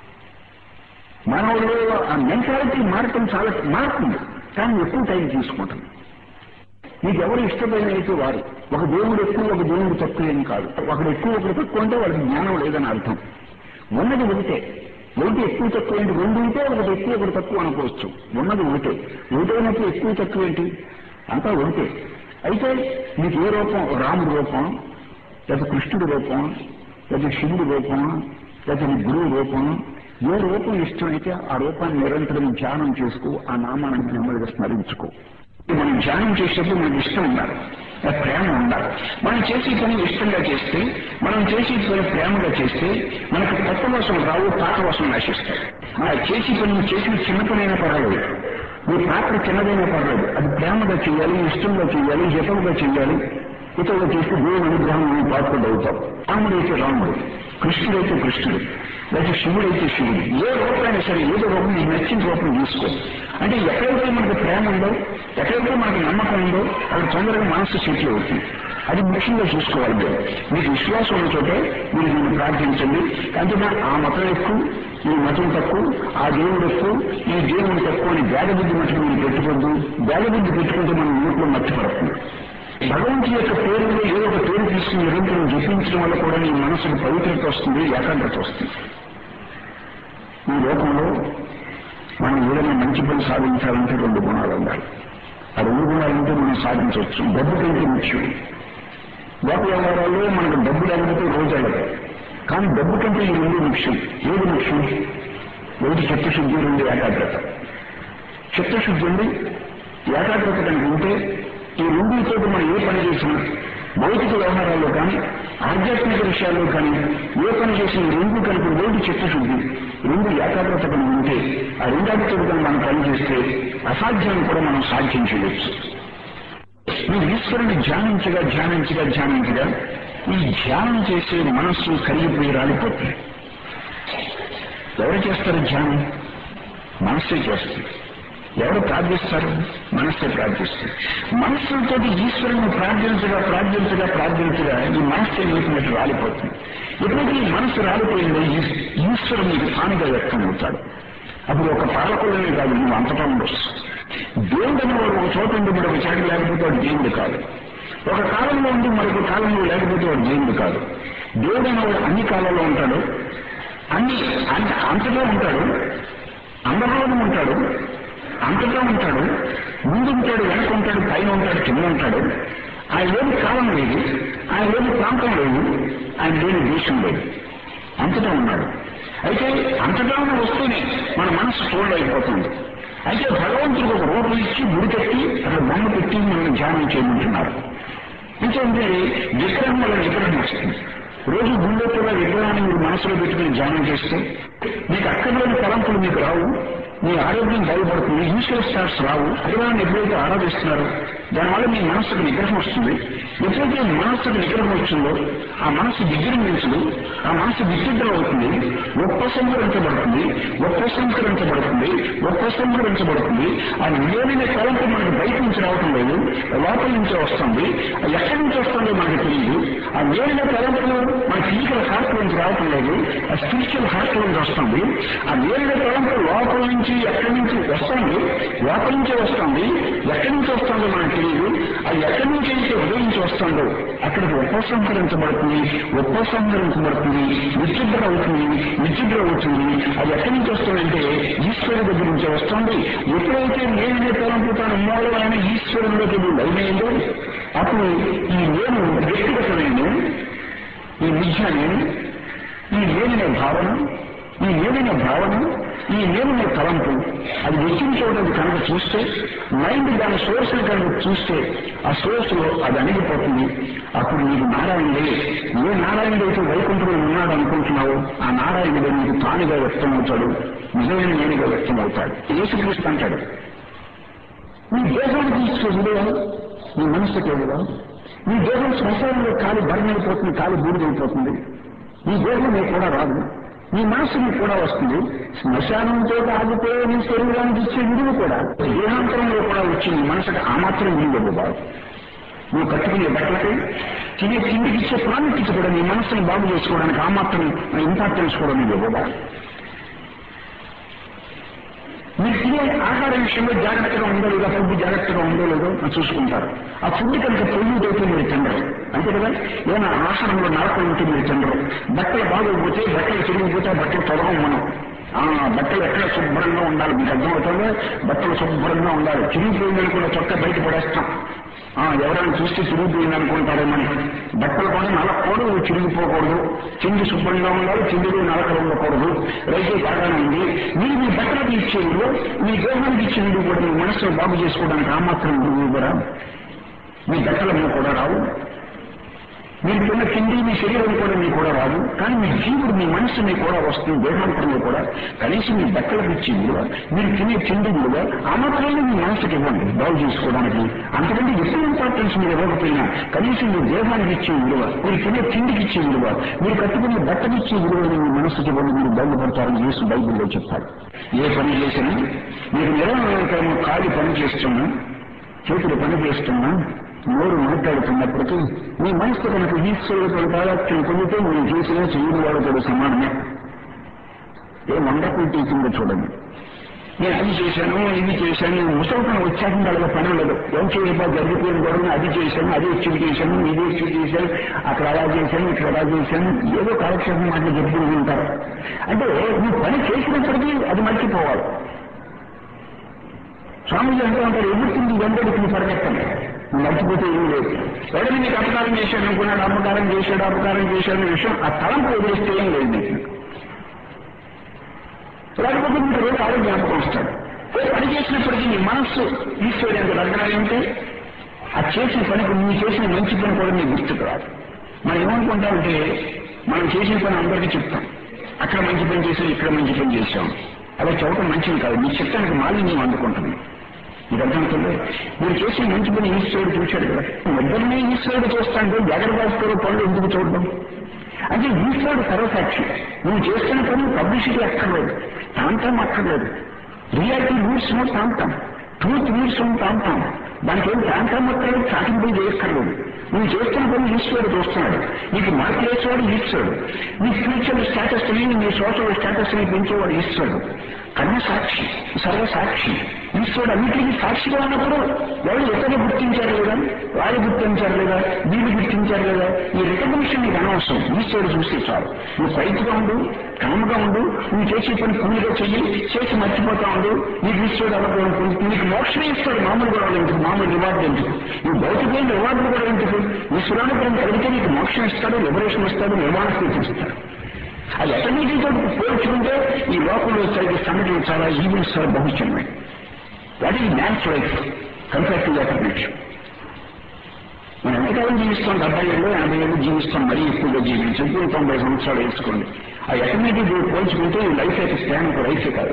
A: మనలో ఆ మెంటాలిటీ మారటం చాలా మారుతుంది కానీ ఎక్కువ టైం తీసుకుంటుంది మీకు ఎవరు ఇష్టమైన అయితే వారు ఒక దేవుడు ఎక్కువ ఒక దేవుడు తక్కువ అని కాదు ఒకడు ఎక్కువ ఒకడు తక్కువ అంటే వాళ్ళకి జ్ఞానం లేదని అర్థం ఉన్నది ఒకటే ఒకటి ఎక్కువ తక్కువ ఏంటి రెండు ఉంటే ఒకటి ఎక్కువ ఒకటి తక్కువ అనుకోవచ్చు ఉన్నది ఒకటే ఒకటైనప్పుడు ఎక్కువ తక్కువ ఏంటి అంతా ఒకటే అయితే మీకు ఏ రూపం రాముడి రూపం లేదా కృష్ణుడి రూపం లేదా శివుడి రూపం లేదా నీ గురువు రూపం ఏ రూపం ఇష్టమైతే ఆ రూపాన్ని నిరంతరం ధ్యానం చేసుకో ఆ నామాన్ని నెమ్మదిగా స్మరించుకో మనం ధ్యానం చేసేటప్పుడు మనకి ఇష్టం ఉండాలి ఆ ప్రేమ ఉండాలి మనం చేసే పని ఇష్టంగా చేస్తే మనం చేసే పని ప్రేమగా చేస్తే మనకు కొత్త వసం రావు పాత వసం నశిస్తాయి మన చేసే పని చేసిన చిన్న పనైనా పర్వాలేదు మీ పాత్ర చిన్నదైనా పర్వాలేదు అది ప్రేమగా చేయాలి ఇష్టంగా చేయాలి హితవుగా చేయాలి హితవుగా చేస్తే దేవుని అనుగ్రహం మనం పాత్రలు అవుతాం రాముడైతే రాముడు కృష్ణుడైతే కృష్ణుడు లేదా శివుడైతే శివుడు ఏ రూపమైనా సరే ఏదో రూపం నీకు నచ్చిన రూపం తీసుకో అంటే ఎక్కడైతే మనకు ప్రేమ ఉందో ఎక్కడైతే మనకు నమ్మకం ఉందో అక్కడ తొందరగా మనస్సు సెటిల్ అవుతుంది అది ముఖ్యంగా చూసుకోవాలి మీరు మీకు విశ్వాసం ఉన్న చోటే మీరు దీన్ని ప్రార్థించండి అంటే ఆ మతం ఎక్కువ ఈ మతం తక్కువ ఆ దేవుడు ఎక్కువ ఈ దేవుడు తక్కువ అని బుద్ధి మట్టుకు మీరు పెట్టుకోద్దు బుద్ధి పెట్టుకుంటే మనం నోట్లో మర్చిపడుతుంది భగవంతుడి యొక్క పేరులో ఏదో ఒక పేరు తీసుకుని నిరంతరం జపించడం వల్ల కూడా నీ మనసుకు పవిత్రత వస్తుంది ఏకాగ్రత వస్తుంది ఈ లోకంలో మనం ఏదైనా మంచి పని సాధించాలంటే రెండు గుణాలు ఉండాలి ఆ రెండు గుణాలంటే మనం సాధించవచ్చు డబ్బు కంటే ముఖ్యం లోక వ్యవహారాల్లో మనకు డబ్బు లేకపోతే రోజాడదు కానీ డబ్బు కంటే ఈ రెండు ముఖ్యం ఏది ముఖ్యం ఒకటి చిత్తశుద్ధి రెండు ఏకాగ్రత చిత్తశుద్ధి ఉంది ఏకాగ్రత కనుక ఉంటే ఈ రెండింటితో మనం ఏ పని చేసినా భౌతిక వ్యవహారాల్లో కానీ ఆధ్యాత్మిక విషయాల్లో కానీ ఏ పని చేసిన రెండు కనుక ఒకటి చిత్తశుద్ధి రెండు ఏకాగ్రత కనుక ఉంటే ఆ రెండాటితో కనుక మనం పని చేస్తే అసాధ్యాన్ని కూడా మనం సాధించవచ్చు మీరు ఈశ్వరుని ధ్యానించగా ధ్యానించగా ధ్యానించగా ఈ ధ్యానం చేసే మనస్సు కరిగిపోయి రాలిపోతుంది ఎవరు చేస్తారు ధ్యానం మనస్సే చేస్తుంది ఎవరు ప్రార్థిస్తారు మనస్సే ప్రార్థిస్తుంది మనస్సుతో ఈశ్వరుని ప్రార్థించగా ప్రార్థించగా ప్రార్థించగా ఈ మనస్సు ఏమైపోయినట్టు రాలిపోతుంది ఎప్పుడైతే ఈ మనస్సు రాలిపోయిందో ఈశ్వరునికి తానుగా వ్యక్తం అవుతాడు అప్పుడు ఒక పాలకులనే కాదు నువ్వు అంతటా ఉండొచ్చు దేవుడు అనేవాడు ఒక చోట ఉండి మరొక చోట లేకపోతే వాడు దేవుడు కాదు ఒక కాలంలో ఉండి మరొక కాలంలో లేకపోతే వాడు దేవుడు కాదు దేవుడు అనేవాడు అన్ని కాలాల్లో ఉంటాడు అన్ని అంతటా ఉంటాడు అందరిలోనూ ఉంటాడు అంతటా ఉంటాడు ముందు ఉంటాడు వెనక ఉంటాడు పైన ఉంటాడు కింద ఉంటాడు ఆయన లేని కాలం లేదు ఆయన లేని ప్రాంతం లేదు ఆయన లేని దేశం లేదు అంతటా ఉన్నాడు అయితే అంతటా ఉన్న వస్తూనే మన మనసు చూడలేకపోతుంది అయితే భగవంతుడికి ఒక రూపం ఇచ్చి గుడి కట్టి అక్కడ బొమ్మ పెట్టి మనం ధ్యానం చేయమంటున్నారు అంటే విగ్రహం వల్ల విగ్రహం వస్తుంది రోజు గుళ్ళో కూడా విగ్రహాన్ని మీరు మనసులో పెట్టుకుని ధ్యానం చేస్తే మీకు అక్కడలేని తలంపులు మీకు రావు మీ ఆరోగ్యం బాగుపడుతుంది ఈశ్వర స్టార్స్ రావు విగ్రహాన్ని ఎప్పుడైతే ఆరాధిస్తున్నారో దానివల్ల మీ మనస్సుకు నిగ్రహం వస్తుంది ఎప్పుడైతే మనస్సుకు నిగ్రహం వచ్చిందో ఆ మనస్సు విజృంభించదు ఆ మనస్సు విచిత్రం అవుతుంది ఉపసంహరించబడుతుంది ఉపసంహరించబడుతుంది ఉపసంహరించబడుతుంది ఆ నిజమైన తలంపు మనకు బయట నుంచి రావటం లేదు లోపల నుంచి వస్తుంది అది ఎక్కడి నుంచి వస్తుందో మనకు తెలియదు ఆ నేరుగా తలంపులు మన ఫిజికల్ హార్ట్ నుంచి రావటం లేదు ఆ స్పిరిచువల్ హార్ట్ నుంచి వస్తుంది ఆ నేరుగా తలంపు లోపల నుంచి ఎక్కడి నుంచి వస్తుంది లోపల నుంచే వస్తుంది ఎక్కడి నుంచి వస్తుందో మనకు తెలియదు అది ఎక్కడి నుంచి అయితే హృదయం నుంచి వస్తుందో అక్కడికి ఉపసంహరించబడుతుంది ఉపసంహరించబడుతుంది విచిద్ర అవుతుంది విచిద్ర అవుతుంది అది ఎక్కడి నుంచి వస్తుందంటే ఈశ్వరుడి దగ్గర నుంచి వస్తుంది ఎప్పుడైతే నేనే తలంపు తాను మూలమైన ఈశ్వరుడిలోకి నువ్వు లైనైందో అప్పుడు ఈ నేను వ్యక్తిగతమైన ఈ మిథ్య నేను ఈ నేననే భావన ఈ నేననే భావన ఈ నేననే తలంపు అది వ్యక్తించడానికి కనుక చూస్తే మైండ్ దాని సోర్స్ కనుక చూస్తే ఆ సోర్స్ లో అది అణిగిపోతుంది అప్పుడు నీకు నారాయణుడే ఏ నారాయణుడు అయితే వైకుంఠంలో ఉన్నాడు అనుకుంటున్నావు ఆ నారాయణుడు నీకు తానుగా వ్యక్తం అవుతాడు నిజమైన నేనుగా వ్యక్తం అవుతాడు యేసుక్రీస్తు అంటాడు నీ దేహానికి ఇచ్చే విలువ నీ మనసుకే విలువ నీ దేహం శ్మశానంలో కాలి భరణమైపోతుంది కాలి బూడిదైపోతుంది నీ దేహం నీకు కూడా రాదు నీ మనసు నీకు కూడా వస్తుంది శ్మశానంతో ఆగిపోయే నీ శరీరానికి ఇచ్చే విలువ కూడా దేహాంతరంలో కూడా వచ్చి నీ మనసుకు ఆ మాత్రం విలువ బాగు నువ్వు కట్టుకునే బట్టలకి తినే తిండికి ఇచ్చే ప్రాముఖ్యత కూడా నీ మనసును బాగు చేసుకోవడానికి ఆ మాత్రం ఇంపార్టెన్స్ కూడా నీకు ఇవ్వబా మీరు తినే ఆహారం విషయంలో జాగ్రత్తగా ఉందో లేదో ఫుడ్ జాగ్రత్తగా ఉందో లేదో అని చూసుకుంటారు ఆ ఫుడ్ కనుక పొల్యూట్ అయితే మీరు తినరు అంతే కదా ఏమైనా ఆహారంలో నరకం ఉంటే మీరు తినరు బట్టలు బాగోకపోతే బట్టలు చిరిగిపోతే బట్టలు తొలగం మనం ఆ బట్టలు ఎక్కడ శుభ్రంగా ఉండాలి మీకు అర్థమవుతుందో బట్టలు శుభ్రంగా ఉండాలి చిరిగిపోయిందని కూడా చొక్క బయట పడేస్తాం ఆ ఎవరైనా చూస్తే చిరిగిపోయింది అనుకుంటారేమని బట్టలు కూడా నలకూడదు చిరిగిపోకూడదు చిండి శుభ్రంగా ఉండాలి చిండిలో నలకలు ఉండకూడదు రైతే బాగానే ఉంది మీరు మీ బట్టలకు ఇచ్చే విలువ మీ దేహానికి ఇచ్చే విలువ కూడా మీ మనసును బాగు చేసుకోవడానికి ఆ మాత్రం విలువ ఇవ్వరా మీ బట్టలన్నీ కూడా రావు మీరు తిన్న తిండి మీ శరీరం కూడా మీకు కూడా రాదు కానీ మీ జీవుడు మీ మనసు మీకు కూడా వస్తుంది దేహాంతరంలో కూడా కనీసం మీ బట్టలకు ఇచ్చే విలువ మీరు తినే తిండి విలువ ఆ మాత్రమే మీ మనసుకి ఇవ్వండి బాగు చేసుకోవడానికి అంతకంటే ఎక్కువ ఇంపార్టెన్స్ మీరు ఇవ్వకపోయినా కనీసం మీ దేహానికి ఇచ్చే విలువ మీరు తినే తిండికి ఇచ్చే విలువ మీరు కట్టుకునే బట్టలు ఇచ్చే విలువని మీ మనసుకి ఇవ్వండి మీరు బాగుపడతారని చేసి బైబిల్లో చెప్తారు ఏ పని చేసినా మీరు నిరంతరం కాలి పని చేస్తున్నా చేతులు పని చేస్తున్నా నోరు మాట్లాడుతున్నప్పటికీ మీ మనసు కనుక ఈశ్వరుడు తాదాత్యం పొందితే మీరు చేసిన చెయ్యని వాడుతాడు సమానమే ఏ వండర్ఫుల్ టీచింగ్ చూడండి నేను అది చేశాను ఇది చేశాను ముసలితనం వచ్చాక అలాగే పని ఉండదు ఏం చేయబా జరిగిపోయిన గొడవ అది చేశాను అది వచ్చి చేశాను ఇది వచ్చి చేశాను అక్కడ అలా చేశాను ఇక్కడ అలా చేశాను ఏదో కాలక్షేపం మాటలు చెప్తూ ఉంటారు అంటే నువ్వు పని చేసినప్పటికీ అది మర్చిపోవాలి స్వామీజీ అంటూ ఉంటారు ఎదుర్కొంది వెంబడికి పరిగెత్తండి మర్చిపోతే ఏమీ లేదు ఎవరైనా నీకు అపకారం చేశాడు అనుకున్నాడు అపకారం చేశాడు అపకారం చేశాడు అనే విషయం ఆ తలంపు వదిలేస్తే ఏం లేదు నీకు లేకపోతే మీకు రోజు ఆరోగ్య జ్ఞాపకం వస్తాడు ఏ పని చేసినప్పటికీ నీ మనస్సు ఈశ్వరు ఎంత లగ్నాలు ఉంటే ఆ చేసిన పనికి నువ్వు చేసిన మంచి పని కూడా నీకు గుర్తుకు రాదు మనం ఏమనుకుంటామంటే మనం చేసిన పని అందరికీ చెప్తాం అక్కడ మంచి పని చేసాం ఇక్కడ మంచి పని చేశాం అలా చెప్పడం మంచిది కాదు నీ చిత్తానికి మాలిన్యం అందుకుంటుంది ఇది అర్థమవుతుంది మీరు చేసిన మంచి పని ఈశ్వరుడు చూశాడు కదా ఇద్దరినే ఈశ్వరుడు చూస్తాంటే జాగ్రత్త పనులు ఎందుకు చూడడం అంటే ఈశ్వరుడు సర్వసాక్షి నువ్వు చేస్తున్న పని పబ్లిసిటీ అక్కర్లేదు తాంతం అక్కర్లేదు రియాలిటీ నీడ్స్ నో తాంతం ట్రూత్ నీడ్స్ నో తాంతం దానికి ఏం తాంతం అక్కర్లేదు చాటింపులు చేయక్కర్లేదు నువ్వు చేస్తున్న పని ఈశ్వరుడు చూస్తున్నాడు నీకు మార్పులేసేవాడు ఈశ్వరుడు నీ ఫ్యూచర్ స్టేటస్ ని నీ సోషల్ స్టేటస్ ని పెంచేవాడు ఈశ్వరుడు కన్న సాక్షి సర్వసాక్షి ఈశ్వరుడు అన్నిటికీ సాక్షిగా ఉన్నప్పుడు ఎవరు ఎక్కడ గుర్తించారు లేదా వాళ్ళు గుర్తించారు లేదా వీళ్ళు గుర్తించారు లేదా ఈ రికగ్నిషన్ నీకు అనవసరం ఈశ్వరుడు చూస్తే చాలు నువ్వు సైట్గా ఉండు కామ్గా ఉండు నువ్వు చేసే పని పూలుగా చెయ్యి చేసి మర్చిపోతా ఉండు నీకు ఈశ్వరుడు అనుకోవాలి నీకు మోక్షమే ఇస్తాడు మామూలు కూడా ఎందుకు మామూలు రివార్డు ఎందుకు ఈ భౌతికమైన రివార్డులు కూడా ఎందుకు ఈశ్వరానుగ్రహం కలిగితే నీకు మోక్షం ఇస్తాడు లిబరేషన్ ఇస్తాడు నిర్మాణ స్థితి ఇస్తాడు అది ఎటన్నిటితో పోల్చుకుంటే ఈ లోకంలో జరిగే సంఘటనలు చాలా ఈవెంట్స్ చాలా బహుచనమే what is man's life compare to that nature మనం ఎంతకాలం జీవిస్తాం డెబ్బై ఏళ్ళు ఎనభై ఏళ్ళు జీవిస్తాం మరీ ఎక్కువగా జీవించదు తొంభై సంవత్సరాలు వేసుకోండి ఆ ఎకమెటిక్ పోల్చుకుంటే ఈ లైఫ్ అయితే స్పాన్ ఒక లైఫే కాదు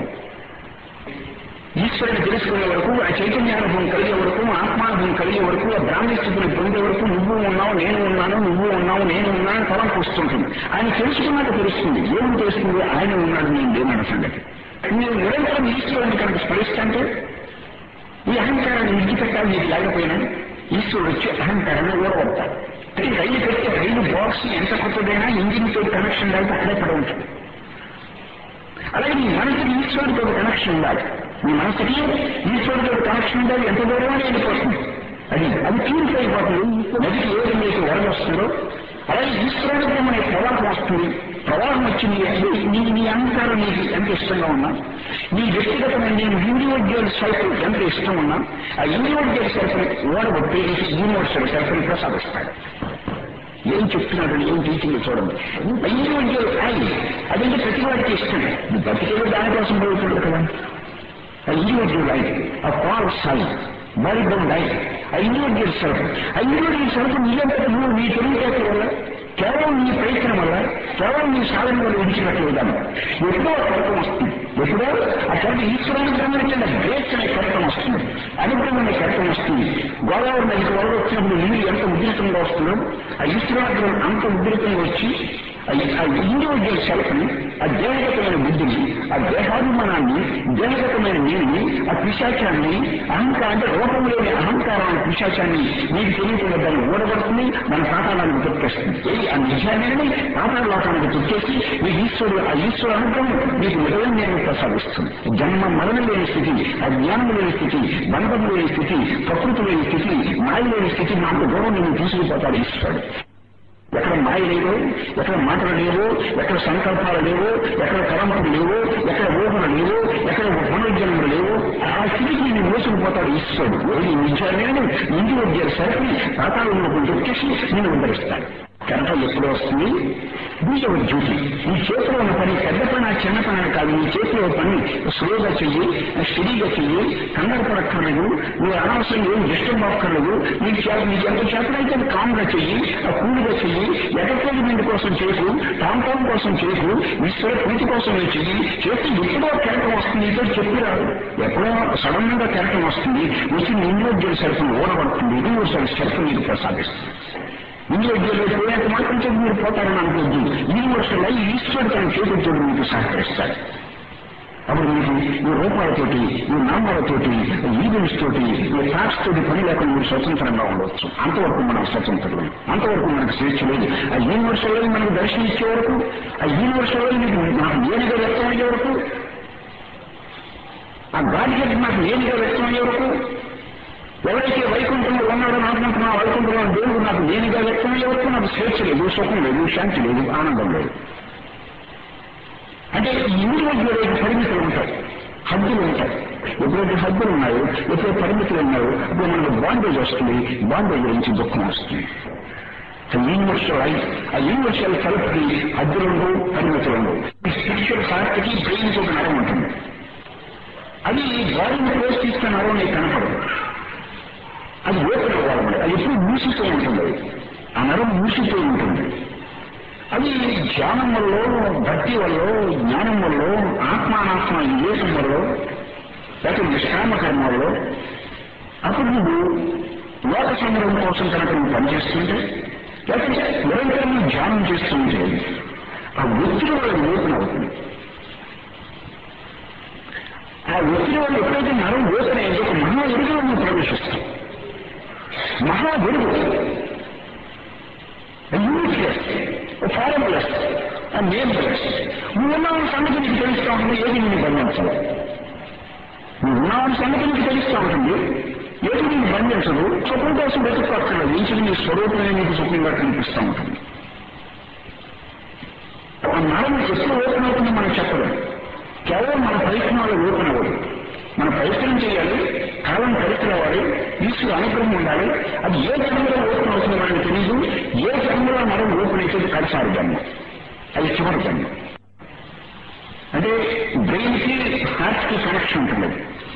A: ఈశ్వరుని తెలుసుకునే వరకు ఆ చైతన్యానుభవం కలిగే వరకు ఆత్మానుభవం కలిగే వరకు ఆ బ్రాహ్మణ స్థితిని పొందే వరకు నువ్వు ఉన్నావు నేను ఉన్నాను నువ్వు ఉన్నావు నేను ఉన్నాను తలంపు వస్తుంటుంది ఆయన తెలుసుకున్నాక తెలుస్తుంది ఏమి తెలుస్తుంది ఆయన ఉన్నాడు నేను లేనన్న సంగతి మీరు నిరంతరం ఈశ్వరుని కనుక స్మరిస్తుంటే ఈ అహంకారాన్ని విడిచిపెట్టాలి నీకు లేకపోయినా ఈశ్వరుడు వచ్చి అహంకారాన్ని ఓడగొడతాడు అంటే రైలు పెడితే రైలు బాక్స్ ఎంత కొత్తదైనా ఇంజిన్ తో కనెక్షన్ లేకపోతే అక్కడే పడి ఉంటుంది అలాగే నీ మనసుకి ఈశ్వరుడితో కనెక్షన్ ఉండాలి నీ మనసుకి ఈశ్వరుడితో కనెక్షన్ ఉండాలి ఎంత దూరమని వెళ్ళిపోతుంది అది అది ప్యూరిఫై అయిపోతుంది నదికి ఏ విధంగా అయితే వరద వస్తుందో అలాగే ఈశ్వరుడితో మన ప్రవాహం వస్తుంది ప్రవాహం వచ్చి నీ నీ నీ అహంకారం నీకు ఎంత ఇష్టంగా ఉన్నా నీ వ్యక్తిగతమైన నేను ఇండివిజువల్ సెల్ఫ్ ఎంత ఇష్టం ఉన్నా ఆ ఇండివిజువల్ సెల్ఫ్ ఓడగొట్టి యూనివర్సల్ సెల్ఫ్ని ప్రసాదిస్తాడు ఏం చెప్తున్నాడు ఏం టీచింగ్ చూడండి ఇండివిజువల్ ఐ అదంటే ప్రతి వాడికి ఇష్టం నువ్వు బతికేదో దానికోసం పోతున్నాడు కదా ఆ ఇండివిజువల్ ఐ ఆ false I body bound I ఆ ఇండివిజువల్ సెల్ఫ్ ఆ ఇండివిజువల్ సెల్ఫ్ నీకంటే నువ్వు నీ తెలివితేటల వల్ల కేవలం నీ ప్రయత్నం వల్ల కేవలం నీ సాధన వల్ల విడిచినట్లు విధానం ఎప్పుడో కడకం వస్తుంది ఎప్పుడో ఆ కడక ఈశ్వరానుగ్రహం కింద గ్రేస్ అనే కడకం వస్తుంది అనుగ్రహం అనే కడకం వస్తుంది గోదావరి నదికి వరద వచ్చినప్పుడు నీళ్ళు ఎంత ఉధృతంగా వస్తుందో ఆ ఈశ్వరానుగ్రహం అంత ఉధృతంగా వచ్చి ఆ ఇండివిజువల్ సెల్ఫ్ని ఆ దేహగతమైన బుద్ధిని ఆ దేహాభిమానాన్ని దేహగతమైన నేని ఆ పిశాచాన్ని అహంకారం అంటే రూపం లేని అహంకారాన్ని పిశాచాన్ని మీకు తెలియకుండా దాన్ని ఊడబడుతుంది మన పాతాళానికి తొక్కేస్తుంది ఆ నిజాన్ని పాతాళ లోకానికి తొక్కేసి మీ ఈశ్వరుడు ఆ ఈశ్వరు అనుగ్రహం మీకు నిజం నేను ప్రసాదిస్తుంది జన్మ మరణం లేని స్థితి అజ్ఞానం లేని స్థితి బంధం లేని స్థితి ప్రకృతి లేని స్థితి మాయ లేని స్థితి నాకు దూరం నేను తీసుకుపోతాడు ఈశ్వరుడు ఎక్కడ మాయ లేవు ఎక్కడ మాటలు లేవు ఎక్కడ సంకల్పాలు లేవు ఎక్కడ తలంపులు లేవు ఎక్కడ ఊహలు లేవు ఎక్కడ పునర్జన్మలు లేవు ఆ స్థితికి నేను మోసుకుపోతాడు ఈశ్వరుడు ఏది నిజాన్ని ఇంటి ఉద్యోగ సరికి పాతాళంలో వచ్చేసి నేను ఉద్ధరిస్తాడు కనుక ఎప్పుడు వస్తుంది బీజవ డ్యూటీ నీ చేతిలో ఉన్న పని పెద్ద పని చిన్న పని అని కాదు నీ చేతిలో పని స్లోగా చెయ్యి స్టడీగా చెయ్యి కంగారు పడక్కర్లేదు నువ్వు అనవసరం ఏం డిస్టర్బ్ అవ్వక్కర్లేదు నీకు చేత నీకు ఎంత చేతనైతే అది కామ్గా చెయ్యి ఆ కూలిగా చెయ్యి ఎంటర్టైన్మెంట్ కోసం చేయకు టామ్ టామ్ కోసం చేయకు ఈశ్వర ప్రీతి కోసం నువ్వు చెయ్యి చేసి ఎప్పుడో కెరటం వస్తుంది నీతో చెప్పి రాదు ఎప్పుడో సడన్ గా కెరటం వస్తుంది వచ్చి ఇండివిజువల్ సెల్ఫ్ ఓడబడుతుంది ఇండివిజువల్ సెల్ఫ్ నీకు ప్రసాదిస్తుంది ఇండివిజువల్ పోయేంత మాత్రం చెప్పి మీరు పోతారని అనుకోద్దు యూనివర్సల్ అయి ఈశ్వరుడు తన చేతులతోటి మీకు సహకరిస్తాడు అప్పుడు మీకు ఈ రూపాలతోటి ఈ నామాలతోటి ఈవెంట్స్ తోటి ఈ థాట్స్ తోటి పని లేకుండా మీరు స్వతంత్రంగా ఉండవచ్చు అంతవరకు మనం స్వతంత్రులు అంతవరకు మనకు స్వేచ్ఛ లేదు ఆ యూనివర్సల్ అయి మనకు దర్శనం ఇచ్చే వరకు ఆ యూనివర్సల్ అయి మీకు నాకు నేనుగా వ్యక్తమయ్యే వరకు ఆ గాడి నాకు నేనుగా వ్యక్తమయ్యే వరకు ఎవరైతే వైకుంఠంలో ఉన్నాడో అనుకుంటున్నా వైకుంఠంలో దేవుడు నాకు నేనుగా వ్యక్తమయ్యే వరకు నాకు స్వేచ్ఛ లేదు సుఖం లేదు శాంతి లేదు ఆనందం లేదు అంటే ఈ ఇండివిజువల్ పరిమితులు ఉంటాయి హద్దులు ఉంటాయి ఎప్పుడైతే హద్దులు ఉన్నాయో ఎప్పుడైతే పరిమితులు ఉన్నాయో అప్పుడు మనకు బాండేజ్ వస్తుంది బాండేజ్ నుంచి దుఃఖం వస్తుంది యూనివర్సల్ ఆ యూనివర్సల్ సెల్ఫ్కి హద్దులు పరిమితులు స్పిరిచువల్ హార్ట్కి బ్రెయిన్కి ఒక నరం ఉంటుంది అది బాడీని క్లోజ్ తీసుకున్న నరం నీకు కనపడదు అది ఓపెన్ అవ్వాలి అది ఎప్పుడు మూసిపోయి ఉంటుంది ఆ నరం మూసిపోయి ఉంటుంది అది ధ్యానం వల్ల భక్తి వల్ల జ్ఞానం వల్ల ఆత్మానాత్మ వివేకం వల్ల లేకపోతే నిష్కామ కర్మ వల్ల అప్పుడు నువ్వు లోక సంగ్రహం కోసం కనుక నువ్వు పనిచేస్తుంటే లేకపోతే నిరంతరం నువ్వు ధ్యానం చేస్తుంటే ఆ ఒత్తిడి వల్ల ఓపెన్ అవుతుంది ఆ ఒత్తిడి వల్ల ఎప్పుడైతే నరం ఓపెన్ అయ్యిందో ఒక మహా ఎరుగులో నువ్వు ప్రవేశిస్తావు మహా వెలుగు యూనిట్లెస్ ఫారెన్లెస్ నేమ్లెస్ నువ్వు ఉన్నావని సంగతి నీకు తెలుస్తూ ఉంటుంది ఏది నేను బంధించదు నువ్వు ఉన్నావని సంగతి నీకు తెలుస్తూ ఉంటుంది ఏది నీకు బంధించదు సుఖం కోసం వెతుక్కోక్కర్లేదు ఇంచుకు నీ స్వరూపమే నీకు సుఖంగా కనిపిస్తూ ఉంటుంది ఆ నరం ఎప్పుడు ఓపెన్ అవుతుందో మనం చెప్పలేం కేవలం మన ప్రయత్నాలు ఓపెన్ అవ్వదు మనం ప్రయత్నం చేయాలి కాలం కలిసి రావాలి ఈశ్వరు అనుగ్రహం ఉండాలి అది ఏ జన్మలో ఓపెన్ అవుతుందో మనకు తెలియదు ఏ జన్మలో మనం ఓపెన్ అవుతుంది కడసారి జన్మ అది చివరి జన్మ అంటే బ్రెయిన్ కి హార్ట్ కి కనెక్షన్ ఉంటుంది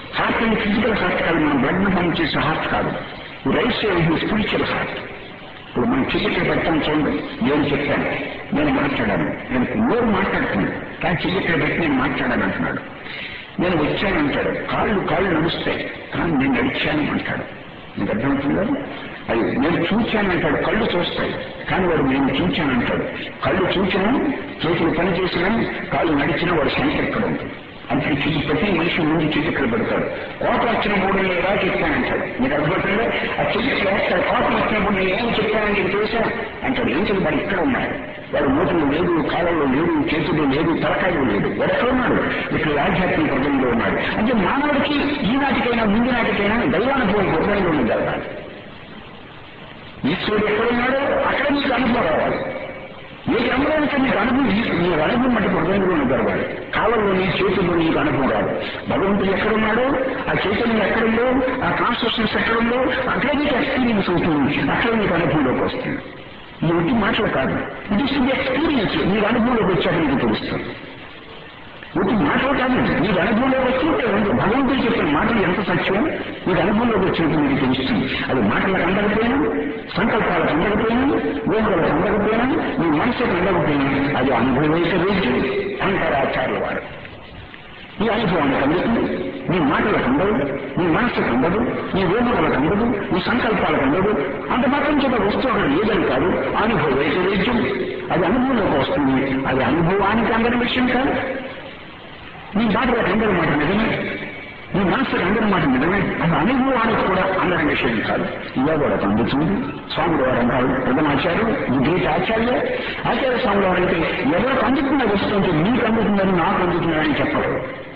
A: హార్ట్ అంటే ఫిజికల్ హార్ట్ కాదు మనం బ్లడ్ పంప్ చేసే హార్ట్ కాదు రైస్ స్పిరిచువల్ హార్ట్ ఇప్పుడు మనం చెయ్యట్లు పెడతాం చూడండి నేను చెప్పాను నేను మాట్లాడాను నేను నోరు మాట్లాడుతున్నాను కానీ చెయ్యట్లు పెట్టి నేను మాట్లాడాను అంటున్నాడు నేను వచ్చాను అంటాడు కాళ్ళు కాళ్ళు నడుస్తాయి కానీ నేను నడిచాను అంటాడు నీకు అర్థమవుతుందా అది నేను చూచాను అంటాడు కళ్ళు చూస్తాయి కానీ వాడు నేను చూచాను అంటాడు కళ్ళు చూచినా చేతులు పని చేసినా కాళ్ళు నడిచినా వాడు సంఖ్య ఎక్కడ ఉంటుంది అంటే చెయ్యి ప్రతి మనిషి ముందు చెయ్యి ఇక్కడ పెడతాడు కోట వచ్చిన మూడు ఎలా చెప్పానంటాడు మీకు అర్థమవుతుందా ఆ చెయ్యి వేస్తాడు కోట వచ్చినప్పుడు నేను ఏం చెప్పానని నీకు తెలుసా అంటాడు ఏం చెప్పి వాడు ఇక్కడ ఉన్నాడు వాడు మూటలు లేదు కాలంలో లేదు చేతులు లేదు తలకాయలు లేదు వాడు ఎక్కడ ఉన్నాడు ఇక్కడ ఆధ్యాత్మిక హృదయంలో ఉన్నాడు అంటే మానవుడికి ఈనాటికైనా ముందు నాటికైనా దైవానుభవం హృదయంలో ఉంది జరగాలి ఈశ్వరుడు ఎక్కడున్నాడో అక్కడ మీకు అనుభవం రావాలి ఏ జన్మలోనికి మీకు అనుభవం మీ అనుభవం మట్టి హృదయంలో జరగాలి కాలంలో నీ చేతుల్లో నీకు అనుభవం రాదు భగవంతుడు ఎక్కడున్నాడో ఆ చైతన్యం ఎక్కడుందో ఆ కాన్స్టిట్యూషన్స్ ఎక్కడుందో అక్కడే నీకు ఎక్స్పీరియన్స్ అవుతుంది అక్కడ నీకు అనుభవంలోకి వస్తుంది ఈ ఒట్టి మాటలు కాదు ఇట్ ఇస్ ది ఎక్స్పీరియన్స్ నీకు అనుభవంలోకి వచ్చాక నీకు తెలుస్తుంది ఒట్టి మాటలు కాదు నీకు అనుభవంలోకి వచ్చింటే భగవంతుడు చెప్పిన మాటలు ఎంత సత్యం నీకు అనుభవంలోకి వచ్చినట్టు నీకు తెలుస్తుంది అది మాటలకు అందకపోయినా సంకల్పాలకు అందకపోయినా ఊహలకు అందకపోయినా నీ మనసుకు అందకపోయినా అది అనుభవైక రీతి అంటారు ఆచార్యుల వారు నీ అనుభవానికి అందుతుంది నీ మాటలకు అందదు నీ మనస్సుకు అందదు నీ ఊహలకు అందదు నీ సంకల్పాలకు అందదు అంత మాత్రం చేత వస్తువు అక్కడ లేదని కాదు అనుభవ వైకరీత్యం అది అనుభవంలోకి వస్తుంది అది అనుభవానికి అందరి విషయం కాదు నీ మాటలకు అందరి మాట నిజమే నీ మనస్సుకు అందరి మాట నిజమే అది అనుభవానికి కూడా అందరి విషయం కాదు ఇలా కూడా అందుతుంది స్వాములు వారు అన్నారు ప్రథమాచార్యులు ఈ గ్రేట్ ఆచార్య ఆచార్య స్వాములు వారు అంటే ఎవరికి అందుతున్న వస్తుంటే నీకు అందుతుందని నాకు అందుతుందని చెప్పరు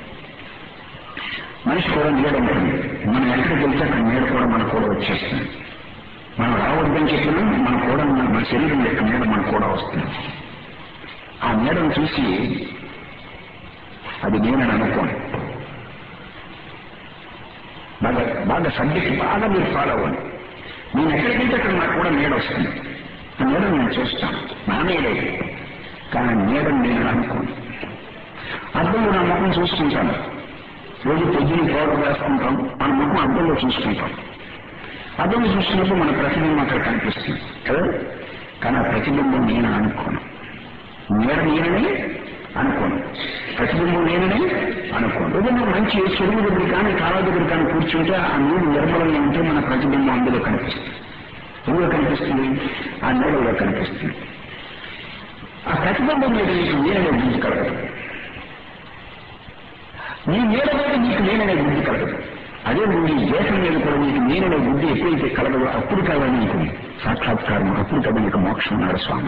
A: మనిషి కూడా నీడ ఉంటుంది మనం ఎక్కడికి వెళ్తే అక్కడ నీడ కూడా మనకు కూడా వచ్చేస్తుంది మనం రావద్దని చెప్పినా మన కూడా మన మన శరీరం యొక్క నీడ మనకు కూడా వస్తుంది ఆ నీడను చూసి అది నేనని అనుకోండి బాగా బాగా సబ్జెక్ట్ బాగా మీరు ఫాలో అవ్వండి నేను ఎక్కడికైతే అక్కడ నాకు కూడా నీడ వస్తుంది ఆ నీడను నేను చూస్తాను నా నీడే కానీ నీడను నేను అనుకోను అర్థంలో నా ముఖం చూస్తుంటాను రోజు పొద్దున్న పౌడర్ వేస్తుంటాం మన ముఖం అద్దంలో చూసుకుంటాం అద్దంలో చూస్తున్నప్పుడు మన ప్రతిబింబం అక్కడ కనిపిస్తుంది కదా కానీ ఆ ప్రతిబింబం నేను అనుకోను నీడ నేనని అనుకోను ప్రతిబింబం నేనని అనుకోను ఏదైనా మంచి చెరువు దగ్గర కానీ కాలువ దగ్గర కానీ కూర్చుంటే ఆ నీరు నిర్మలంగా ఉంటే మన ప్రతిబింబం అందులో కనిపిస్తుంది ఎందులో కనిపిస్తుంది ఆ నీడలో కనిపిస్తుంది ఆ ప్రతిబింబం మీద నీకు నేననే బుద్ధి కలగదు నీ నీడ మీద నీకు నేననే బుద్ధి కలగదు అదే నువ్వు నీ దేశం మీద కూడా నీకు నేననే బుద్ధి ఎప్పుడైతే కలగదో అప్పుడు కదా నీకు సాక్షాత్కారం అప్పుడు కదా నీకు మోక్షం ఉన్నాడు స్వామి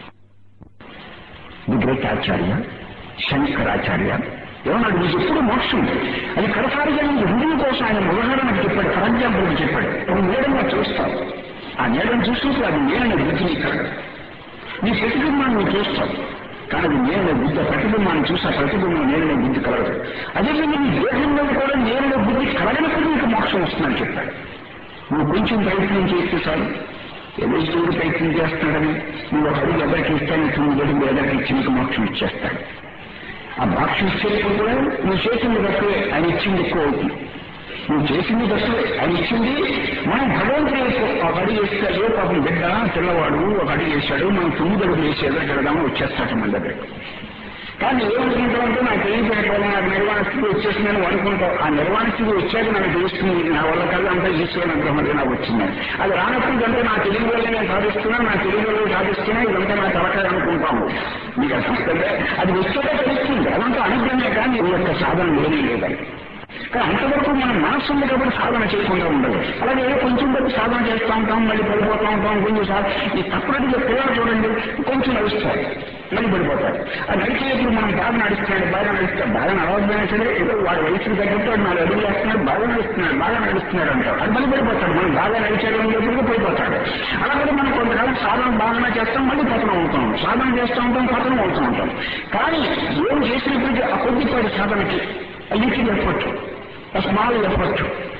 A: ది గ్రేట్ ఆచార్య శంకరాచార్య ఏమన్నాడు నీకు ఎప్పుడు మోక్షం అది కడసారిగా నీకు హృదయం కోసం ఆయన ఉదాహరణకు చెప్పాడు ఫర్ ఎగ్జాంపుల్కి చెప్పాడు నువ్వు నీడని చూస్తావు ఆ నీడని చూసినప్పుడు అది నేననే బుద్ధి నీకు కలగదు నీ ప్రతిబింబాన్ని నువ్వు చూస్తావు కానీ అది నేనే బుద్ధి ప్రతిబింబాన్ని చూసి ఆ ప్రతిబింబం నేనే బుద్ధి కలగదు అదేవిధంగా నీ దేహం మీద కూడా నేనే బుద్ధి కలగనప్పుడు నీకు మోక్షం వస్తుందని చెప్పాడు నువ్వు కొంచెం ప్రయత్నం చేస్తే చాలు ఏదో దేవుడు ప్రయత్నం చేస్తాడని నువ్వు ఒక అడుగు ఎవరికి ఇస్తాను తొమ్మిది అడుగు ఎవరికి ఇచ్చి నీకు మోక్షం ఇచ్చేస్తాడు ఆ మోక్షం ఇచ్చేటప్పుడు కూడా నువ్వు చేసింది తక్కువే ఆయన ఇచ్చింది ఎక్కువ అవుతుంది నువ్వు చేసింది తక్కువే ఆయన ఇచ్చింది మనం భగవంతుడు ఒక అడుగు వేస్తాడు పాపం బిడ్డ పిల్లవాడు ఒక అడుగు వేశాడు మనం తొమ్మిది అడుగులు వేసి ఎదురుకెడదామని వచ్చేస్తాడు మన దగ్గరికి కానీ ఏమనుకుంటామంటే నాకు ఏం చేయకపోతే నాకు నిర్వాణ స్థితి వచ్చేసిందని అనుకుంటావు ఆ నిర్వాణ స్థితి వచ్చాక నాకు తెలుస్తుంది నా వల్ల కల్లా అంతా ఈశ్వరుని అనుగ్రహం వల్ల నాకు వచ్చిందని అది రానప్పుడు అంటే నా తెలుగు వల్ల నేను సాధిస్తున్నా నా తెలుగు వల్ల సాధిస్తున్నా ఇదంతా నా తలకాయ అనుకుంటాము మీకు అర్థమవుతుందే అది వచ్చాక తెలుస్తుంది అదంతా అనుగ్రహమే కానీ నీ యొక్క సాధన లేనే లేదని కానీ అంతవరకు మనం మనస్సు ఉంది కాబట్టి సాధన చేయకుండా ఉండదు అలాగే కొంచెం వరకు సాధన చేస్తూ ఉంటాం మళ్ళీ పడిపోతూ ఉంటాం కొంచెం సాధన ఈ తప్పటి పిల్లలు చూడండి కొంచెం నడుస్తారు మళ్ళీ పడిపోతారు ఆ నడిచేటప్పుడు మనం బాగా నడుస్తున్నాడు బాగా నడుస్తాడు బాగా నడవద్దని సరే ఏదో వాడి వయసుకు తగ్గట్టు వాడు నాలుగు అడుగులు వేస్తున్నాడు బాగా నడుస్తున్నాడు బాగా నడుస్తున్నాడు అంటాడు అది మళ్ళీ పడిపోతాడు మనం బాగా నడిచేయడం ఎప్పుడు పడిపోతాడు అలాగే మనం కొంతకాలం సాధన బాగానే చేస్తాం మళ్ళీ పతనం అవుతాం సాధన చేస్తూ ఉంటాం పతనం అవుతూ ఉంటాం కానీ ఏం చేసినప్పటికీ ఆ కొద్దిపాటి సాధనకి లిటిల్ ఎఫర్ట్ స్మాల్ ఎఫర్ట్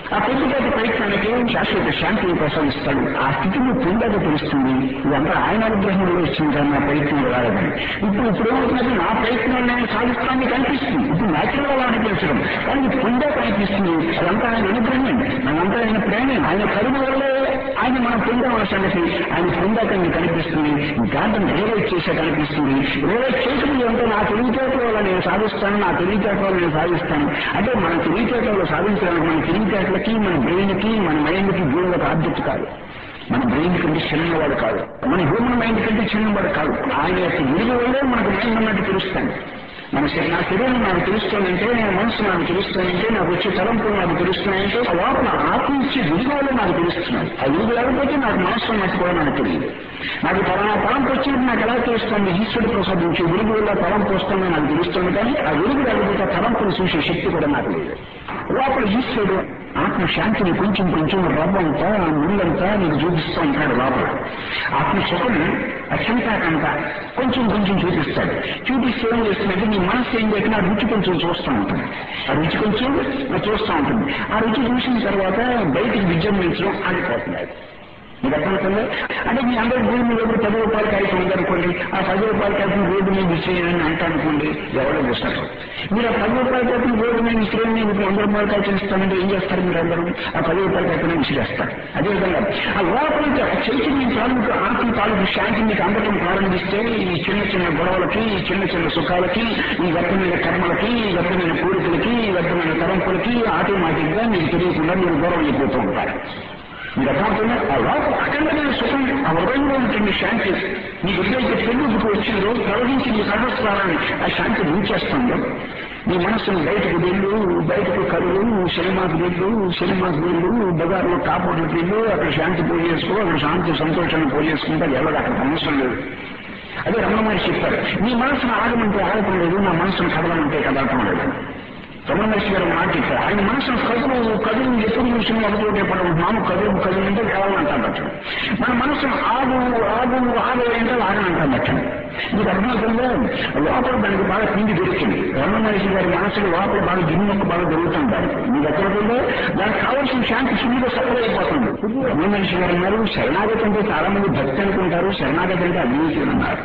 A: ఆ కొద్దిపాటి ప్రయత్నానికి శాశ్వత శాంతిని ప్రసాదిస్తాడు ఆ స్థితిని పొందాక తెలుస్తుంది ఇదంతా ఆయన అనుగ్రహంలో వచ్చింది కానీ నా ప్రయత్నం రాలేదని ఇప్పుడు ఇప్పుడు ఏమవుతున్నది నా ప్రయత్నం నేను సాధిస్తానని కనిపిస్తుంది ఇప్పుడు న్యాచురల్ గా అనిపించడం కానీ ఇది పొందాక అనిపిస్తుంది అదంతా ఆయన అనుగ్రహమే మనంతా ఆయన ప్రేమే ఆయన కరుణ వల్లే ఆయన మనం పొందామన్న సంగతి ఆయన పొందాక నీకు కనిపిస్తుంది దాంట్లో రియలైజ్ చేసే కనిపిస్తుంది రియలైజ్ చేసుకుని అంటే నా తెలివితేటల వల్ల నేను సాధిస్తాను నా తెలివితేటల వల్ల నేను సాధిస్తాను అంటే మన తెలివితేటలో సాధించడానికి మన తెలివితేటలకి మన బ్రెయిన్కి మన మైండ్కి జీవులకు ఆబ్జెక్ట్ కాదు మన బ్రెయిన్ కంటే చిన్నవాడు కాదు మన హ్యూమన్ మైండ్ కంటే చిన్నవాడు కాదు ఆయన యొక్క విలువ వల్లే మనకు మైండ్ అన్నట్టు తెలుస్తాను మన శరీ- నా శరీరం నాకు తెలుస్తుందంటే నా మనసు నాకు తెలుస్తుందంటే నాకు వచ్చే తలంపులు నాకు తెలుస్తున్నాయంటే ఆ లోపల ఆత్మ ఇచ్చే విలువలు నాకు తెలుస్తున్నాయి ఆ విలువ లేకపోతే నాకు మనసు అన్నట్టు కూడా నాకు తెలియదు నాకు తన తలంపు వచ్చినప్పుడు నాకు ఎలా తెలుస్తుంది ఈశ్వరుడు ప్రసాదించే వెలుగు వల్ల తలంపు వస్తుందని నాకు తెలుస్తుంది కానీ ఆ వెలుగు లేకపోతే ఆ తలంపును చూసే శక్తి కూడా నాకు లేదు లోపల ఈశ్వరుడు ఆత్మ శాంతిని కొంచెం కొంచెం రవ్వంతా ముళ్ళంతా నీకు చూపిస్తూ ఉంటాడు లోపల ఆత్మ సుఖం అత్యంతాకంతా కొంచెం కొంచెం చూపిస్తాడు చూపిస్తే ఏం చేస్తున్నట్టు నీ మనసు ఏం చేసినా ఆ రుచి కొంచెం చూస్తూ ఉంటుంది ఆ రుచి కొంచెం చూస్తూ ఉంటుంది ఆ రుచి చూసిన తర్వాత బయటికి విజృంభించడం ఆగిపోతున్నాడు మీకు అర్థమవుతుంది అంటే మీ అందరి భూమి మీద ఎప్పుడు పది రూపాయలు కాగితం ఉందనుకోండి ఆ పది రూపాయల కాగితం రోడ్డు మీద విసిరేయని అంటా అనుకోండి ఎవరో చూస్తారు మీరు ఆ పది రూపాయల కాగితం రోడ్డు మీద విసిరేయని నేను ఇప్పుడు వంద రూపాయల కాగితం ఇస్తానంటే ఏం చేస్తారు మీరు అందరూ ఆ పది రూపాయల కాగితం విసిరేస్తారు అదేవిధంగా ఆ లోపల నుంచి ఆ చైతన్యం తాలూకు ఆత్మ తాలూకు శాంతి మీకు అందడం ప్రారంభిస్తే ఈ చిన్న చిన్న గొడవలకి ఈ చిన్న చిన్న సుఖాలకి ఈ వ్యర్థమైన కర్మలకి ఈ వ్యర్థమైన కోరికలకి ఈ వ్యర్థమైన తలంపులకి ఆటోమేటిక్ గా మీకు తెలియకుండా మీరు గొడవ అయిపోతూ ఉంటారు మీరు అర్థమవుతుంది ఆ లోపల అఖండమైన సుఖం ఆ హృదయంలో ఉంటుంది శాంతి మీ హృదయకి పెళ్ళుకు వచ్చిందో ప్రవహించి మీ సహస్రాన్ని ఆ శాంతి ముంచేస్తుందో మీ మనస్సును బయటకు వెళ్ళు బయటకు కరువు సినిమాకు వెళ్ళు సినిమాకు వెళ్ళు బజార్లో కాపాడులకు వెళ్ళు అక్కడ శాంతి పోయేసుకో అక్కడ శాంతి సంతోషాన్ని పోయేసుకుంటే అది ఎవరు అక్కడ అవసరం లేదు అదే రమణ మహర్షి చెప్పారు మీ మనసును ఆగమంటే ఆగటం లేదు నా మనసును కదలమంటే కదలటం లేదు రమణ మహర్షి గారు మాట చెప్పారు ఆయన మనసును కదులు కదులు ఎప్పుడు చూసిన ఒకటోటే పడవు మాము కదులు కదులు అంటే కదలంటాడట మన మనసును ఆగు ఆగు ఆగు అంటే ఆగనంటాడట మీకు అర్థమవుతుందో లోపల దానికి బాగా పిండి దొరికింది రమణ మహర్షి గారి మనసులో లోపల బాగా గిన్నెకు బాగా దొరుకుతుంది దానికి మీకు అర్థమవుతుందో దానికి కావాల్సిన శాంతి సులువుగా సఫర్ అయిపోతుంది రమణ మహర్షి గారు అన్నారు శరణాగతి అంటే చాలా మంది భక్తి అనుకుంటారు శరణాగతి అంటే అవినీతి అన్నారు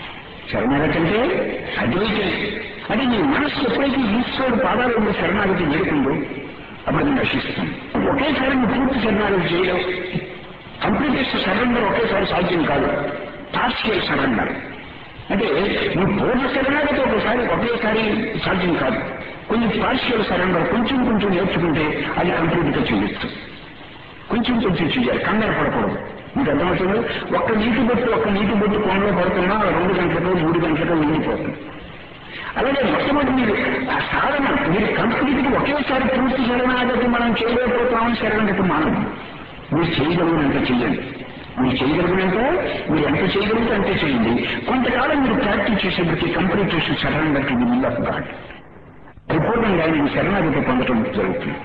A: శరణాగతి అంటే అద్వైతం అంటే నీ మనస్సు ఎప్పుడైతే ఈశ్వరుడు పాదాలు ఉండే శరణాగతి వేడుకుందో అప్పుడు నేను నశిస్తాను ఒకేసారి నువ్వు పూర్తి శరణాగతి చేయలేవు కంప్లీట్ సరెండర్ ఒకేసారి సాధ్యం కాదు పార్షియల్ సరెండర్ అంటే నువ్వు పూర్ణ శరణాగతి ఒకసారి ఒకేసారి సాధ్యం కాదు కొంచెం పార్షియల్ సరెండర్ కొంచెం కొంచెం నేర్చుకుంటే అది కంప్లీట్ గా చేయొచ్చు కొంచెం కొంచెం చేయాలి కంగారు పడకూడదు మీకు అర్థమవుతుంది ఒక్క నీటి బొట్టు ఒక్క నీటి బొట్టు కొండలో పడుతున్నా రెండు గంటలకు మూడు గంటలకు వెళ్ళిపోతుంది అలాగే మొట్టమొదటి మీరు ఆ సాధన మీరు కంప్లీట్ గా ఒకేసారి పూర్తి శరణాగతి మనం చేయలేకపోతామని శరణాగతి మానం మీరు చేయగలిగినంత చెయ్యండి మీరు చేయగలిగినంత మీరు ఎంత చేయగలిగితే అంతే చేయండి కొంతకాలం మీరు ప్రాక్టీస్ చేసేప్పటికీ కంప్లీట్ చేసి శరణాగతి విల్ ఆఫ్ గాడ్ పరిపూర్ణంగా ఆయన శరణాగతి పొందడం జరుగుతుంది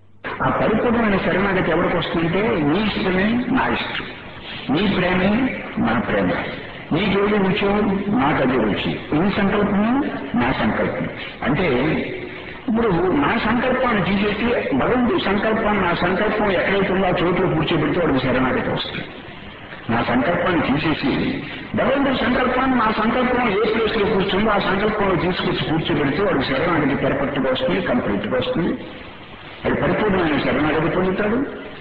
A: ఆ పరిపూర్ణమైన శరణాగతి ఎవరికి వస్తుందంటే నీ ఇష్టమే నా ఇష్టం నీ ప్రేమే నా ప్రేమ నీకేది రుచో నాకు అదే రుచి నీ సంకల్పము నా సంకల్పం అంటే ఇప్పుడు నా సంకల్పాన్ని తీసేసి భగవంతుడి సంకల్పాన్ని నా సంకల్పం ఎక్కడైతే ఉందో ఆ చోట్ల కూర్చోబెడితే వాడికి శరణాగతి వస్తుంది నా సంకల్పాన్ని తీసేసి భగవంతుడి సంకల్పాన్ని నా సంకల్పం ఏ ప్లేస్ లో కూర్చుందో ఆ సంకల్పంలో తీసుకొచ్చి కూర్చోబెడితే వాడికి శరణాగతి పెర్ఫెక్ట్ గా వస్తుంది కంప్లీట్ గా వస్తుంది అది పరిపూర్ణమైన శరణాగతి పొందుతాడు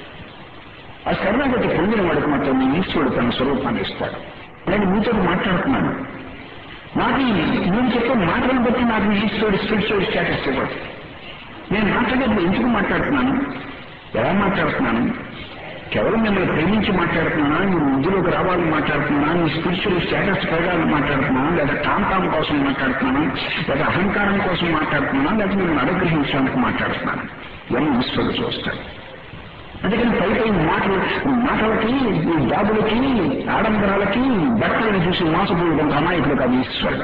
A: ఆ శరణాగతి పొందిన వాడికి మాత్రం మీ ఈశ్వరుడు తన స్వరూపాన్ని ఇస్తాడు నేను మీతో మాట్లాడుతున్నాను నాకు ఈ నేను చెప్పే మాటలను బట్టి నాకు ఈశ్వరుడు స్పిరిచువల్ స్టేటస్ ఇవ్వడు నేను మాట్లాడేది ఎందుకు మాట్లాడుతున్నాను ఎలా మాట్లాడుతున్నాను కేవలం మిమ్మల్ని ప్రేమించి మాట్లాడుతున్నానా మీ ముందులోకి రావాలని మాట్లాడుతున్నానా మీ స్పిరిచువల్ స్టేటస్ పెరగాలని మాట్లాడుతున్నానా లేదా టామ్ టామ్ కోసం మాట్లాడుతున్నానా లేదా అహంకారం కోసం మాట్లాడుతున్నానా లేదా మిమ్మల్ని అనుగ్రహించడానికి మాట్లాడుతున్నాను ఇవన్నీ ఈశ్వరుడు చూస్తాడు అందుకని పై పై మాటలు మాటలకి ఈ జాబులకి ఆడంబరాలకి బట్టలను చూసి మోసపోయడం అమాయకులు కాదు ఈశ్వరుడు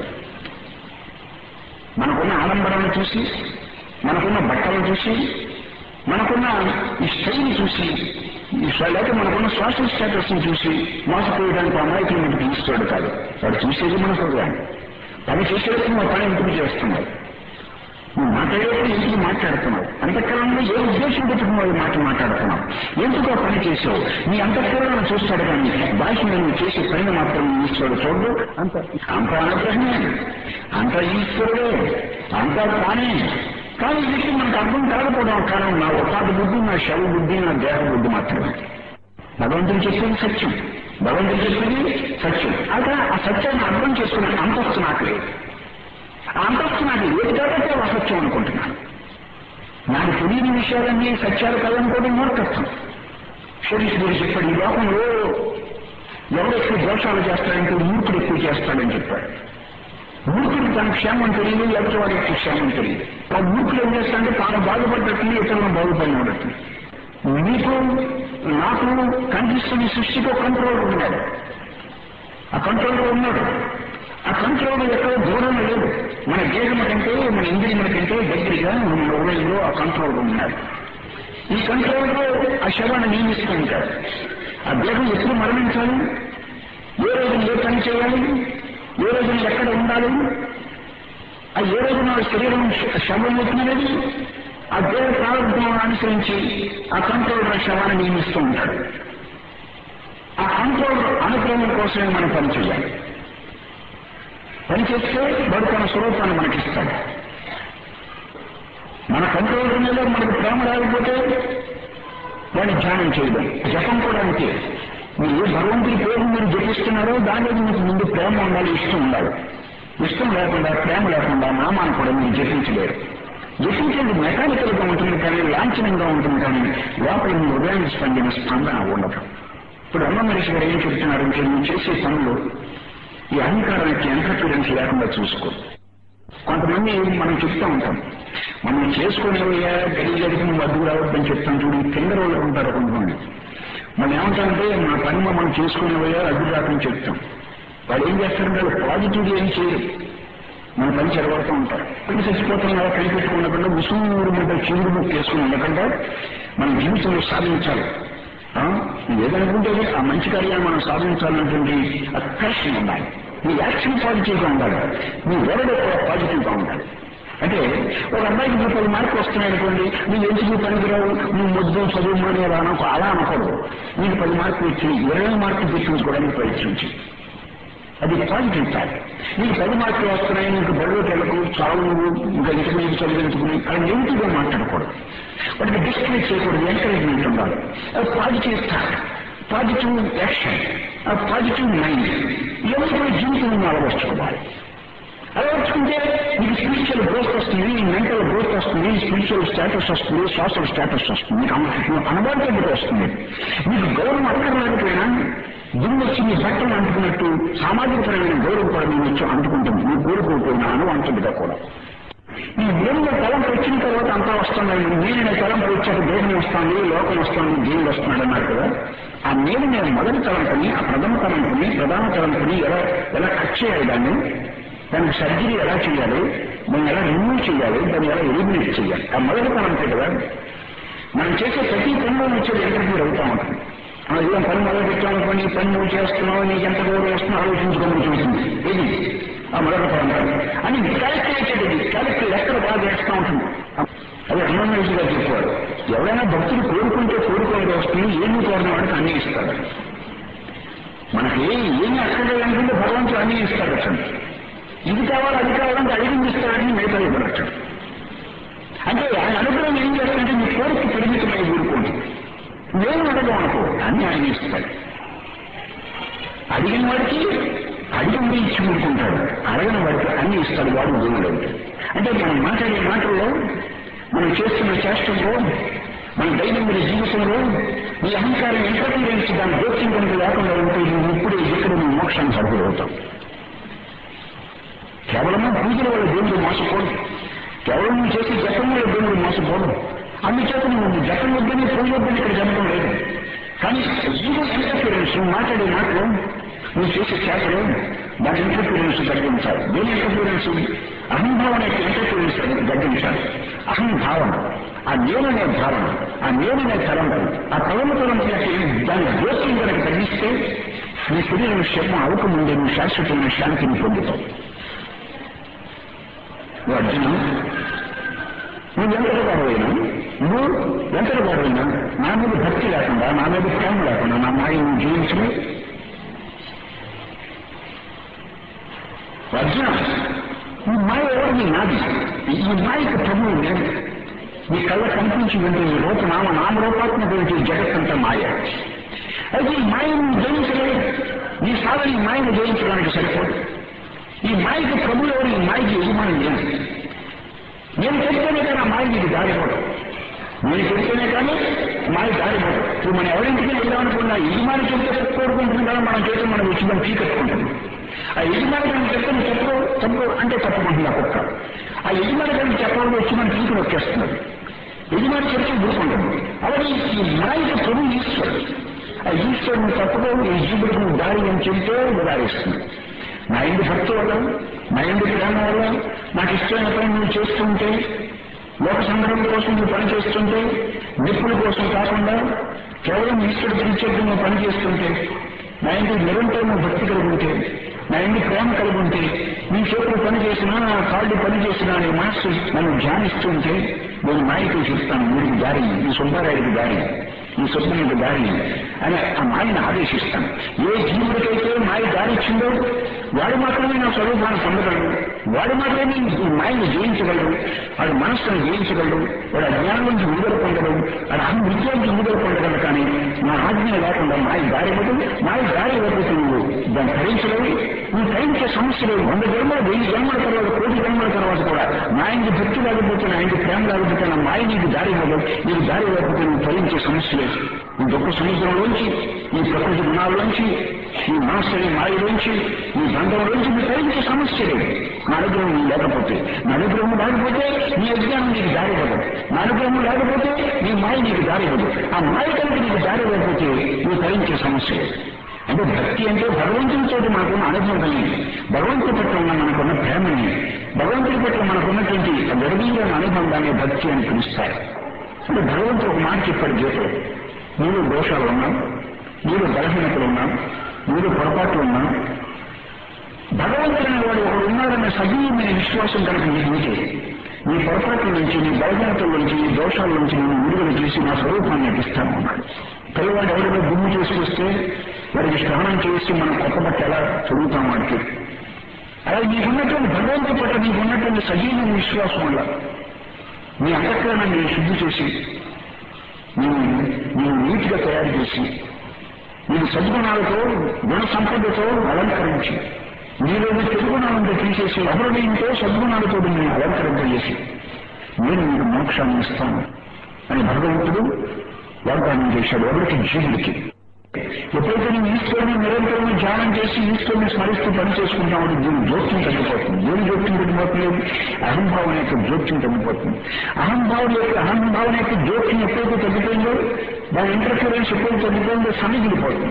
A: మనకున్న ఆడంబరాలను చూసి మనకున్న బట్టలను చూసి మనకున్న ఈ స్టైల్ చూసి ఈ స్టైల్ లేక మనకున్న సోషల్ స్టేటస్ ని చూసి మోసపోయడానికి అమాయకులు మనకి ఈశ్వరుడు కాదు వాడు చూసేది మన హృదయాన్ని పని చేసేటప్పుడు మా పని ఎందుకు చేస్తున్నాడు నువ్వు మాట మాట్లాడేప్పుడు ఎందుకు మాట్లాడుతున్నావు అంతఃకరణలో ఏ ఉద్దేశం పెట్టుకున్నావు ఈ మాట మాట్లాడుతున్నావు ఎందుకు ఆ పని చేసావు నీ అంతఃకరణ చూస్తాడు కానీ భాష నువ్వు చేసే పని మాత్రం ఈశ్వరుడు చూడు అంత అంత అనుగ్రహమే అంత ఈశ్వరుడే అంతా తానే కానీ వీటికి మనకు అర్థం కాకపోవడం కారణం నా ఉపాధి బుద్ధి నా శవ బుద్ధి నా దేహ బుద్ధి మాత్రమే భగవంతుడు చెప్పేది సత్యం భగవంతుడు చెప్పేది సత్యం అయితే ఆ సత్యాన్ని అర్థం చేసుకునే అంతస్తు నాకు లేదు ఆ అంతస్తు నాకు లేదు కాబట్టి అది అసత్యం అనుకుంటున్నాను నాకు తెలియని విషయాలన్నీ సత్యాలు కలనుకోవడం మూర్ఖత్వం శరీరుడు చెప్పాడు ఈ లోకంలో ఎవరు ఎక్కువ దోషాలు చేస్తాడంటే మూర్ఖుడు ఎక్కువ చేస్తాడని చెప్పాడు మూర్ఖుడికి తన క్షేమం తెలియదు ఎవరి వాడికి క్షేమం తెలియదు ఆ మూర్ఖుడు ఏం చేస్తాడంటే తాను బాగుపడ్డట్టు ఇతరులను బాగుపడినట్టు మీకు నాకు కనిపిస్తున్న సృష్టికి ఒక కంట్రోలర్ ఉన్నాడు ఆ కంట్రోలర్ ఉన్నాడు ఆ కంట్రోలర్ ఎక్కడో దూరం లేదు మన దేహం కంటే మన ఇంద్రియముల కంటే దగ్గరగా మన హృదయంలో ఆ కంట్రోలర్ ఉన్నాడు ఈ కంట్రోలర్ ఆ శవాన్ని నియమిస్తూ ఉంటాడు ఆ దేహం ఎప్పుడు మరణించాలి ఏ రోజున ఏ పని చేయాలి ఏ రోజున ఎక్కడ ఉండాలి ఆ ఏ రోజున శరీరం శవం అవుతున్నది ఆ దేవ ప్రారంభం అనుసరించి ఆ కంట్రోలర్ శవాన్ని నియమిస్తూ ఉంటాడు ఆ కంట్రోల్ అనుగ్రహం కోసమే మనం పని చేయాలి పని చేస్తే వాడు తన స్వరూపాన్ని మనకిస్తాడు మన కంట్రోలర్ మీద మనకు ప్రేమ రాకపోతే వాడిని ధ్యానం చేయడం జపం కూడా అంతే మీరు ఏ భగవంతుడి పేరు మీరు జపిస్తున్నారో దాని మీద మీకు ముందు ప్రేమ ఉండాలి ఇష్టం ఉండాలి ఇష్టం లేకుండా ప్రేమ లేకుండా నామాన్ని కూడా మీరు జపించలేరు జపించేది మెకానికల్ గా ఉంటుంది కానీ లాంఛనంగా ఉంటుంది కానీ లోపల మీ హృదయానికి స్పందిన స్పందన ఉండదు ఇప్పుడు అమ్మ మనిషి గారు ఏం చెప్తున్నారంటే నువ్వు చేసే పనులు ఈ అహంకారానికి ఎంటర్ఫీరెన్స్ లేకుండా చూసుకో కొంతమంది మనం చెప్తూ ఉంటాం మనం చేసుకునేవయ్యా గడి గడికి నువ్వు అడ్డు రావద్దని చెప్తాం చూడు కింద రోజులు ఉంటారు కొంతమంది మనం ఏమంటామంటే మా పని మనం చేసుకునేవయ్యా అడ్డు రాకని చెప్తాం వాళ్ళు ఏం చేస్తారంటే వాళ్ళు పాజిటివ్ ఏం చేయరు మన పని చెడగొడుతూ ఉంటారు పని చచ్చిపోతున్నా కనిపెట్టుకున్నకుండా ముసూరు మీద చిగురు ముక్కు వేసుకుని ఉండకుండా మన జీవితంలో సాధించాలి ఆ? నువ్వు ఏదనుకుంటే ఆ మంచి కార్యాన్ని మనం సాధించాలన్నటువంటి అట్రాక్షన్ ఉండాలి నీ యాక్షన్ పాజిటివ్ గా ఉండాలి నీ వేరే కూడా పాజిటివ్ గా ఉండాలి అంటే ఒక అబ్బాయికి నువ్వు పది మార్కులు వస్తున్నాయి అనుకోండి నువ్వు ఎందుకు పనికిరావు నువ్వు మొద్దు చదువు మానే అనకు అలా అనకూడదు నీకు పది మార్కులు ఇచ్చి ఇరవై మార్కులు తెప్పించుకోవడానికి ప్రయత్నించి అది పాజిటివ్ థాట్ నీకు పది మార్కులు వస్తున్నాయి నీకు బడిలోకి వెళ్ళకు చావు నువ్వు ఇంకా ఇంటి మీద చదివించుకుని అది నెగిటివ్ గా మాట్లాడకూడదు వాటికి డిస్కరేజ్ చేయకూడదు ఎంకరేజ్మెంట్ ఉండాలి అది పాజిటివ్ థాట్ పాజిటివ్ యాక్షన్ ఆ పాజిటివ్ మైండ్ ఇవన్నీ కూడా జీవితంలో అలవర్చుకోవాలి అలవర్చుకుంటే నీకు స్పిరిచువల్ గ్రోత్ వస్తుంది మెంటల్ గ్రోత్ వస్తుంది స్పిరిచువల్ స్టేటస్ వస్తుంది సోషల్ స్టేటస్ వస్తుంది నీకు అనబాలిటీ వస్తుంది నీకు గౌరవం అక్కర్లేకపోయినా దుమ్ము వచ్చి నీ బట్టలు అంటుకున్నట్టు సామాజిక పరమైన గౌరవం కూడా నేను వచ్చి అంటుకుంటుంది నీ కోరుకోకపోయినా అను అంటుందిగా కూడా ఈ దేవుడు తలంపు వచ్చిన తర్వాత అంతా వస్తున్నాయి నేను తలంపు వచ్చాక దేవుని వస్తాను లోకం వస్తాను దేవుడు వస్తున్నాడు అన్నారు కదా ఆ నేను నేను మొదటి తలంపుని ఆ ప్రథమ తలంపుని ప్రధాన తలంపుని ఎలా ఎలా కట్ చేయాలి దాన్ని దానికి సర్జరీ ఎలా చేయాలి దాన్ని ఎలా రిమూవ్ చేయాలి దాన్ని ఎలా ఎలిమినేట్ చేయాలి ఆ మొదటి తలంపే కదా మనం చేసే ప్రతి పనిలో వచ్చేది ఇంటర్వ్యూ అవుతా ఉంటుంది ఆ ఏం పని మొదలు పెట్టామనుకోండి ఈ పని నువ్వు చేస్తున్నావు నీకు ఎంత గౌరవం వస్తుందో ఆలోచించుకోమని చూస్తుంది ఇది ఆ మొదటి పరంపర అని క్యాలిక్యులేటెడ్ ఇది క్యాలిక్యులేట్ ఎక్కడ బాగా చేస్తూ ఉంటుంది అది అన్నమేష్ గారు చెప్పారు ఎవరైనా భక్తులు కోరుకుంటే కోరుకోవడం వస్తుంది ఏమి కోరిన వాడికి అన్ని ఇస్తాడు మనకి ఏమి అక్కడ అనుకుంటే భగవంతుడు అన్ని ఇస్తాడు అసలు ఇది కావాలి అది కావాలంటే అడిగింది ఇస్తాడని మిగతా ఇవ్వడచ్చు అంటే ఆయన అనుగ్రహం ఏం చేస్తాడంటే మీ కోరిక పరిమితమై ఊరుకోండి నేను అడగం అనుకో అన్ని ఆయన ఇస్తాడు అడిగిన వాడికి అడిగింది ఇచ్చి ఊరుకుంటాడు అడగిన వాడికి అన్ని ఇస్తాడు వాడు దేవుడు అవుతాడు అంటే మనం మాట్లాడే మాటల్లో మనం చేస్తున్న చేష్టంలో మన దైనందిన జీవితంలో ఈ అహంకారం ఇంటర్ఫీరెన్స్ దాని జోక్యం కనుక లేకుండా ఉంటే నువ్వు ఇప్పుడే ఇక్కడ నువ్వు మోక్షానికి అర్హులవుతావు కేవలము పూజల వల్ల దేవుడు మోసపోడు కేవలం నువ్వు చేసే జపం వల్ల దేవుడు మోసపోడు అందుచేత నువ్వు జపం వద్దని పూజ వద్దని ఇక్కడ జపం లేదు కానీ జీవో ఇంటర్ఫీరెన్స్ నువ్వు మాట్లాడే మాటలు నువ్వు చేసే చేతలు దాని ఇంటర్ఫీరెన్స్ తగ్గించాలి దేని ఇంటర్ఫీరెన్స్ అహంభావన యొక్క ఇంటర్ఫీరెన్స్ తగ్గించాలి అహంభావన ఆ నేననే భావన ఆ నేననే తలంపం ఆ తలంపలం దాని జోక్యం కనుక తగ్గిస్తే నీ శరీరం శర్మ అవకముందే నువ్వు శాశ్వతమైన శాంతిని పొందుతావు అర్జున ఎంతటి వాడైనా నా మీద భక్తి లేకుండా నా మీద ప్రేమ లేకుండా నా మాయను జీవించలే అర్జున ఈ మాయ ఎవరిది నాది ఈ మాయకి ప్రభువు నేను మీ కళ్ళ కనిపించి ఉండే ఈ రూప నామ నామరూపాత్మకమైన జగత్తంతా మాయ అయితే ఈ మాయను జయించలేదు నీ సాధన ఈ మాయను జయించడానికి సరిపోదు ఈ మాయకి ప్రభు ఎవరు ఈ మాయకి యజమాని నేను నేను చెప్తేనే కానీ ఆ మాయ నీకు దారిపోవడం నేను చెప్తేనే కానీ మాయ దారిపోవడం ఇప్పుడు మనం ఎవరింటికి వెళ్దామనుకున్నా యజమాని చెప్తే కోరుకుంటుంది కదా మనం చేసి మనం ఉచితం చీకట్టుకుంటుంది ఆ యజమాని కానీ చెప్తే నువ్వు చెప్పు తప్పు అంటే తప్పుకుంటుంది ఆ కుక్క ఆ యజమాని కానీ చెప్పడం వచ్చి మన చీకటి వచ్చేస్తున్నది యజమాని చెప్తే ఊరుకుంటుంది అలాగే ఈ మాయకి ప్రభు ఈశ్వరుడు ఆ ఈశ్వరుని తప్పుకో ఈ జీవుడికి నువ్వు దారి అని చెబితే దారిస్తుంది నా ఇంటి భక్తి వల్ల నా ఇంటి ప్రేమ వల్ల నాకు ఇష్టమైన పని నువ్వు చేస్తుంటే లోక సంగ్రహం కోసం నువ్వు పని చేస్తుంటే నిప్పుల కోసం కాకుండా కేవలం ఈశ్వరుడు పిలిచేట్టు నువ్వు పని చేస్తుంటే నా ఇంటి నిరంతరం నువ్వు భక్తి కలిగి ఉంటే నా ఇంటి ప్రేమ కలిగి ఉంటే నీ చేతులు పని చేసినా నా కాళ్ళు పని చేసినా నీ మనస్సు నన్ను ధ్యానిస్తుంటే నేను మాయకు చెప్తాను వీడికి దారి ఈ సుబ్బారాయుడికి దారి ఈ సుబ్బయ్యకి దారి అని ఆ మాయను ఆదేశిస్తాను ఏ జీవుడికైతే మాయ దారి ఇచ్చిందో వాడు మాత్రమే నా స్వరూపాన్ని పొందగలడు వాడు మాత్రమే ఈ మాయను జయించగలడు వాడు మనస్సును జయించగలడు వాడు అజ్ఞానం నుంచి విడుదల పొందగలడు వాడు అహం విద్య నుంచి విడుదల పొందగలడు కానీ నా ఆజ్ఞ లేకుండా మాయ దారి ఇవ్వదు మాయ దారి ఇవ్వకపోతే నువ్వు దాన్ని ధరించలేవు నువ్వు ధరించే సమస్య లేదు వంద జన్మలు వెయ్యి జన్మల తర్వాత కోటి జన్మల తర్వాత కూడా నా ఇంటి భక్తి లేకపోతే నా ఇంటి ప్రేమ లేకపోతే నా మాయ నీకు దారి ఇవ్వదు నీకు దారి ఇవ్వకపోతే నువ్వు ధరించే సమస్య లేదు ఈ దుఃఖ సముద్రంలోంచి ఈ ప్రకృతి గుణాల్లోంచి ఈ మనస్సుని మాయలోంచి ఈ బంధంలోంచి మీరు ధరించే సమస్య లేదు నా అనుగ్రహం నీకు లేకపోతే నా అనుగ్రహం లేకపోతే నీ అజ్ఞానం నీకు దారి ఇవ్వదు నా అనుగ్రహం లేకపోతే నీ మాయ నీకు దారి ఇవ్వదు ఆ మాయ కనుక నీకు దారి ఇవ్వకపోతే నువ్వు ధరించే సమస్య లేదు అంటే భక్తి అంటే భగవంతునితో మనకున్న అనుభవం కలిగింది భగవంతుడి పట్ల ఉన్న మనకున్న ప్రేమని భగవంతుడి పట్ల మనకున్నటువంటి గర్వీయమైన అనుబంధాన్ని భక్తి అని పిలుస్తారు అంటే భగవంతుడు ఒక మాట చెప్పాడు గీతలో నీలో దోషాలు ఉన్నాం నీలో బలహీనతలు ఉన్నాం నీలో పొరపాట్లు ఉన్నాం భగవంతుడైన వాడు ఒకడు ఉన్నాడన్న సజీవమైన విశ్వాసం కనుక నీకు ఉంటే నీ పొరపాట్ల నుంచి నీ బలహీనతల నుంచి నీ దోషాల నుంచి నేను విడుదల చేసి నా స్వరూపాన్ని నటిస్తాను అన్నాడు పిల్లవాడు ఎవరిలో గుమ్ము చేసుకొస్తే వాడికి స్నానం చేసి మనం కొత్త బట్ట ఎలా చదువుతాం వాడికి అలా నీకున్నటువంటి భగవంతుడి పట్ల నీకున్నటువంటి సజీవమైన విశ్వాసం వల్ల నీ అంతఃకరణాన్ని శుద్ధి చేసి నేను నేను నీటిగా తయారు చేసి నేను సద్గుణాలతో గుణ సంపదతో అలంకరించి నీలో చెడుగుణాలంతా తీసేసి అమరుడీంతో సద్గుణాలతో నేను అలంకరింపజేసి నేను నీకు మోక్షాన్ని ఇస్తాను అని భగవంతుడు వాగ్దానం చేశాడు ఎవరికి జీవుడికి ఎప్పుడైతే నేను ఈశ్వరుని నిరంతరం ధ్యానం చేసి ఈశ్వరుని స్మరిస్తూ పని చేసుకుంటామో దీని జోక్యం తగ్గిపోతుంది దేని జోక్యం తగ్గిపోతుంది అహంభావం యొక్క జోక్యం తగ్గిపోతుంది అహంభావం యొక్క అహంభావం యొక్క జోక్యం ఎప్పుడైతే తగ్గిపోయిందో దాని ఇంటర్ఫిరెన్స్ ఎప్పుడైతే తగ్గిపోయిందో సన్నిధిపోతుంది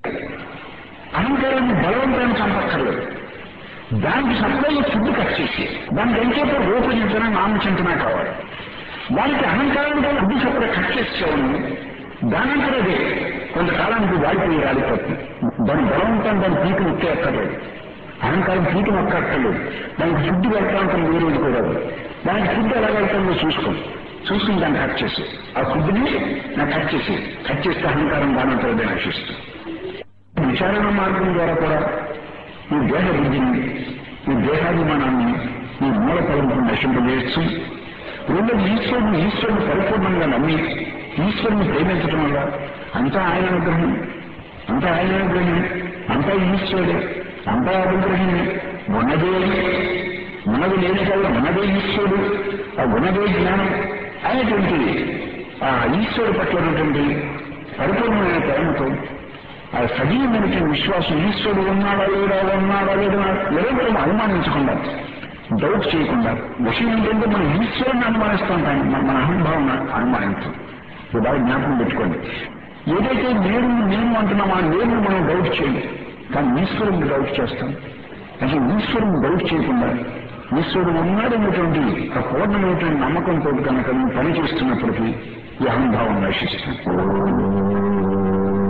A: అహంకారాన్ని బలవంతాన్ని చంపక్కర్లేదు దానికి సప్లై ఫుడ్ కట్ చేసి దానికి ఎంచేత రూపచింతన నామచింతన కావాలి దానికి అహంకారానికి అడ్డు సప్లై కట్ చేసేవాడు దానంతా అదే కొంతకాలానికి వాడిపోయి రాలిపోతుంది దాని బలవంతం దాని పీకి నొక్కే అక్కర్లేదు అహంకారం పీకి నొక్కక్కర్లేదు దానికి ఫుడ్ వెళ్తాంతం వేరేది కూడా దానికి ఫుడ్ ఎలా వెళ్తుందో చూసుకో చూసుకుని దాన్ని కట్ చేసి ఆ ఫుడ్ని నాకు కట్ చేసి కట్ చేస్తే అహంకారం దానంతా అదే నశిస్తుంది విచారణ మార్గం ద్వారా కూడా ఈ దేహ బుద్ధిని ఈ దేహాభిమానాన్ని ఈ మూల తలంపును నశింపజేయచ్చు రెండోది ఈశ్వరుని ఈశ్వరుని పరిపూర్ణంగా నమ్మి ఈశ్వరుని ప్రేమించడం వల్ల అంతా ఆయన అనుగ్రహం అంతా ఆయన అనుగ్రహం అంతా ఈశ్వరుడే అంతా అనుగ్రహమే ఉన్నదే ఉన్నది లేని కదా ఉన్నదే ఈశ్వరుడు ఆ ఉన్నదే జ్ఞానం అనేటువంటి ఆ ఈశ్వరుడు పట్ల ఉన్నటువంటి పరిపూర్ణమైన ప్రేమతో ఆ సజీవమైనటువంటి విశ్వాసం ఈశ్వరుడు ఉన్నాడా లేడా ఉన్నాడా లేడా నిరంతరం అనుమానించకుండా డౌట్ చేయకుండా విషయం ఏంటంటే మనం ఈశ్వరుని అనుమానిస్తాం కానీ మన మన అహంభావం అనుమానించాం ఇది బాగా జ్ఞాపకం పెట్టుకోండి ఏదైతే నేను నేను అంటున్నామో ఆ నేను మనం డౌట్ చేయాలి కానీ ఈశ్వరుని డౌట్ చేస్తాం అసలు ఈశ్వరుని డౌట్ చేయకుండా ఈశ్వరుడు ఉన్నాడనేటువంటి ఆ పూర్ణమైనటువంటి నమ్మకంతో కనుక నువ్వు పని చేస్తున్నప్పటికీ ఈ అహంభావం నశిస్తాం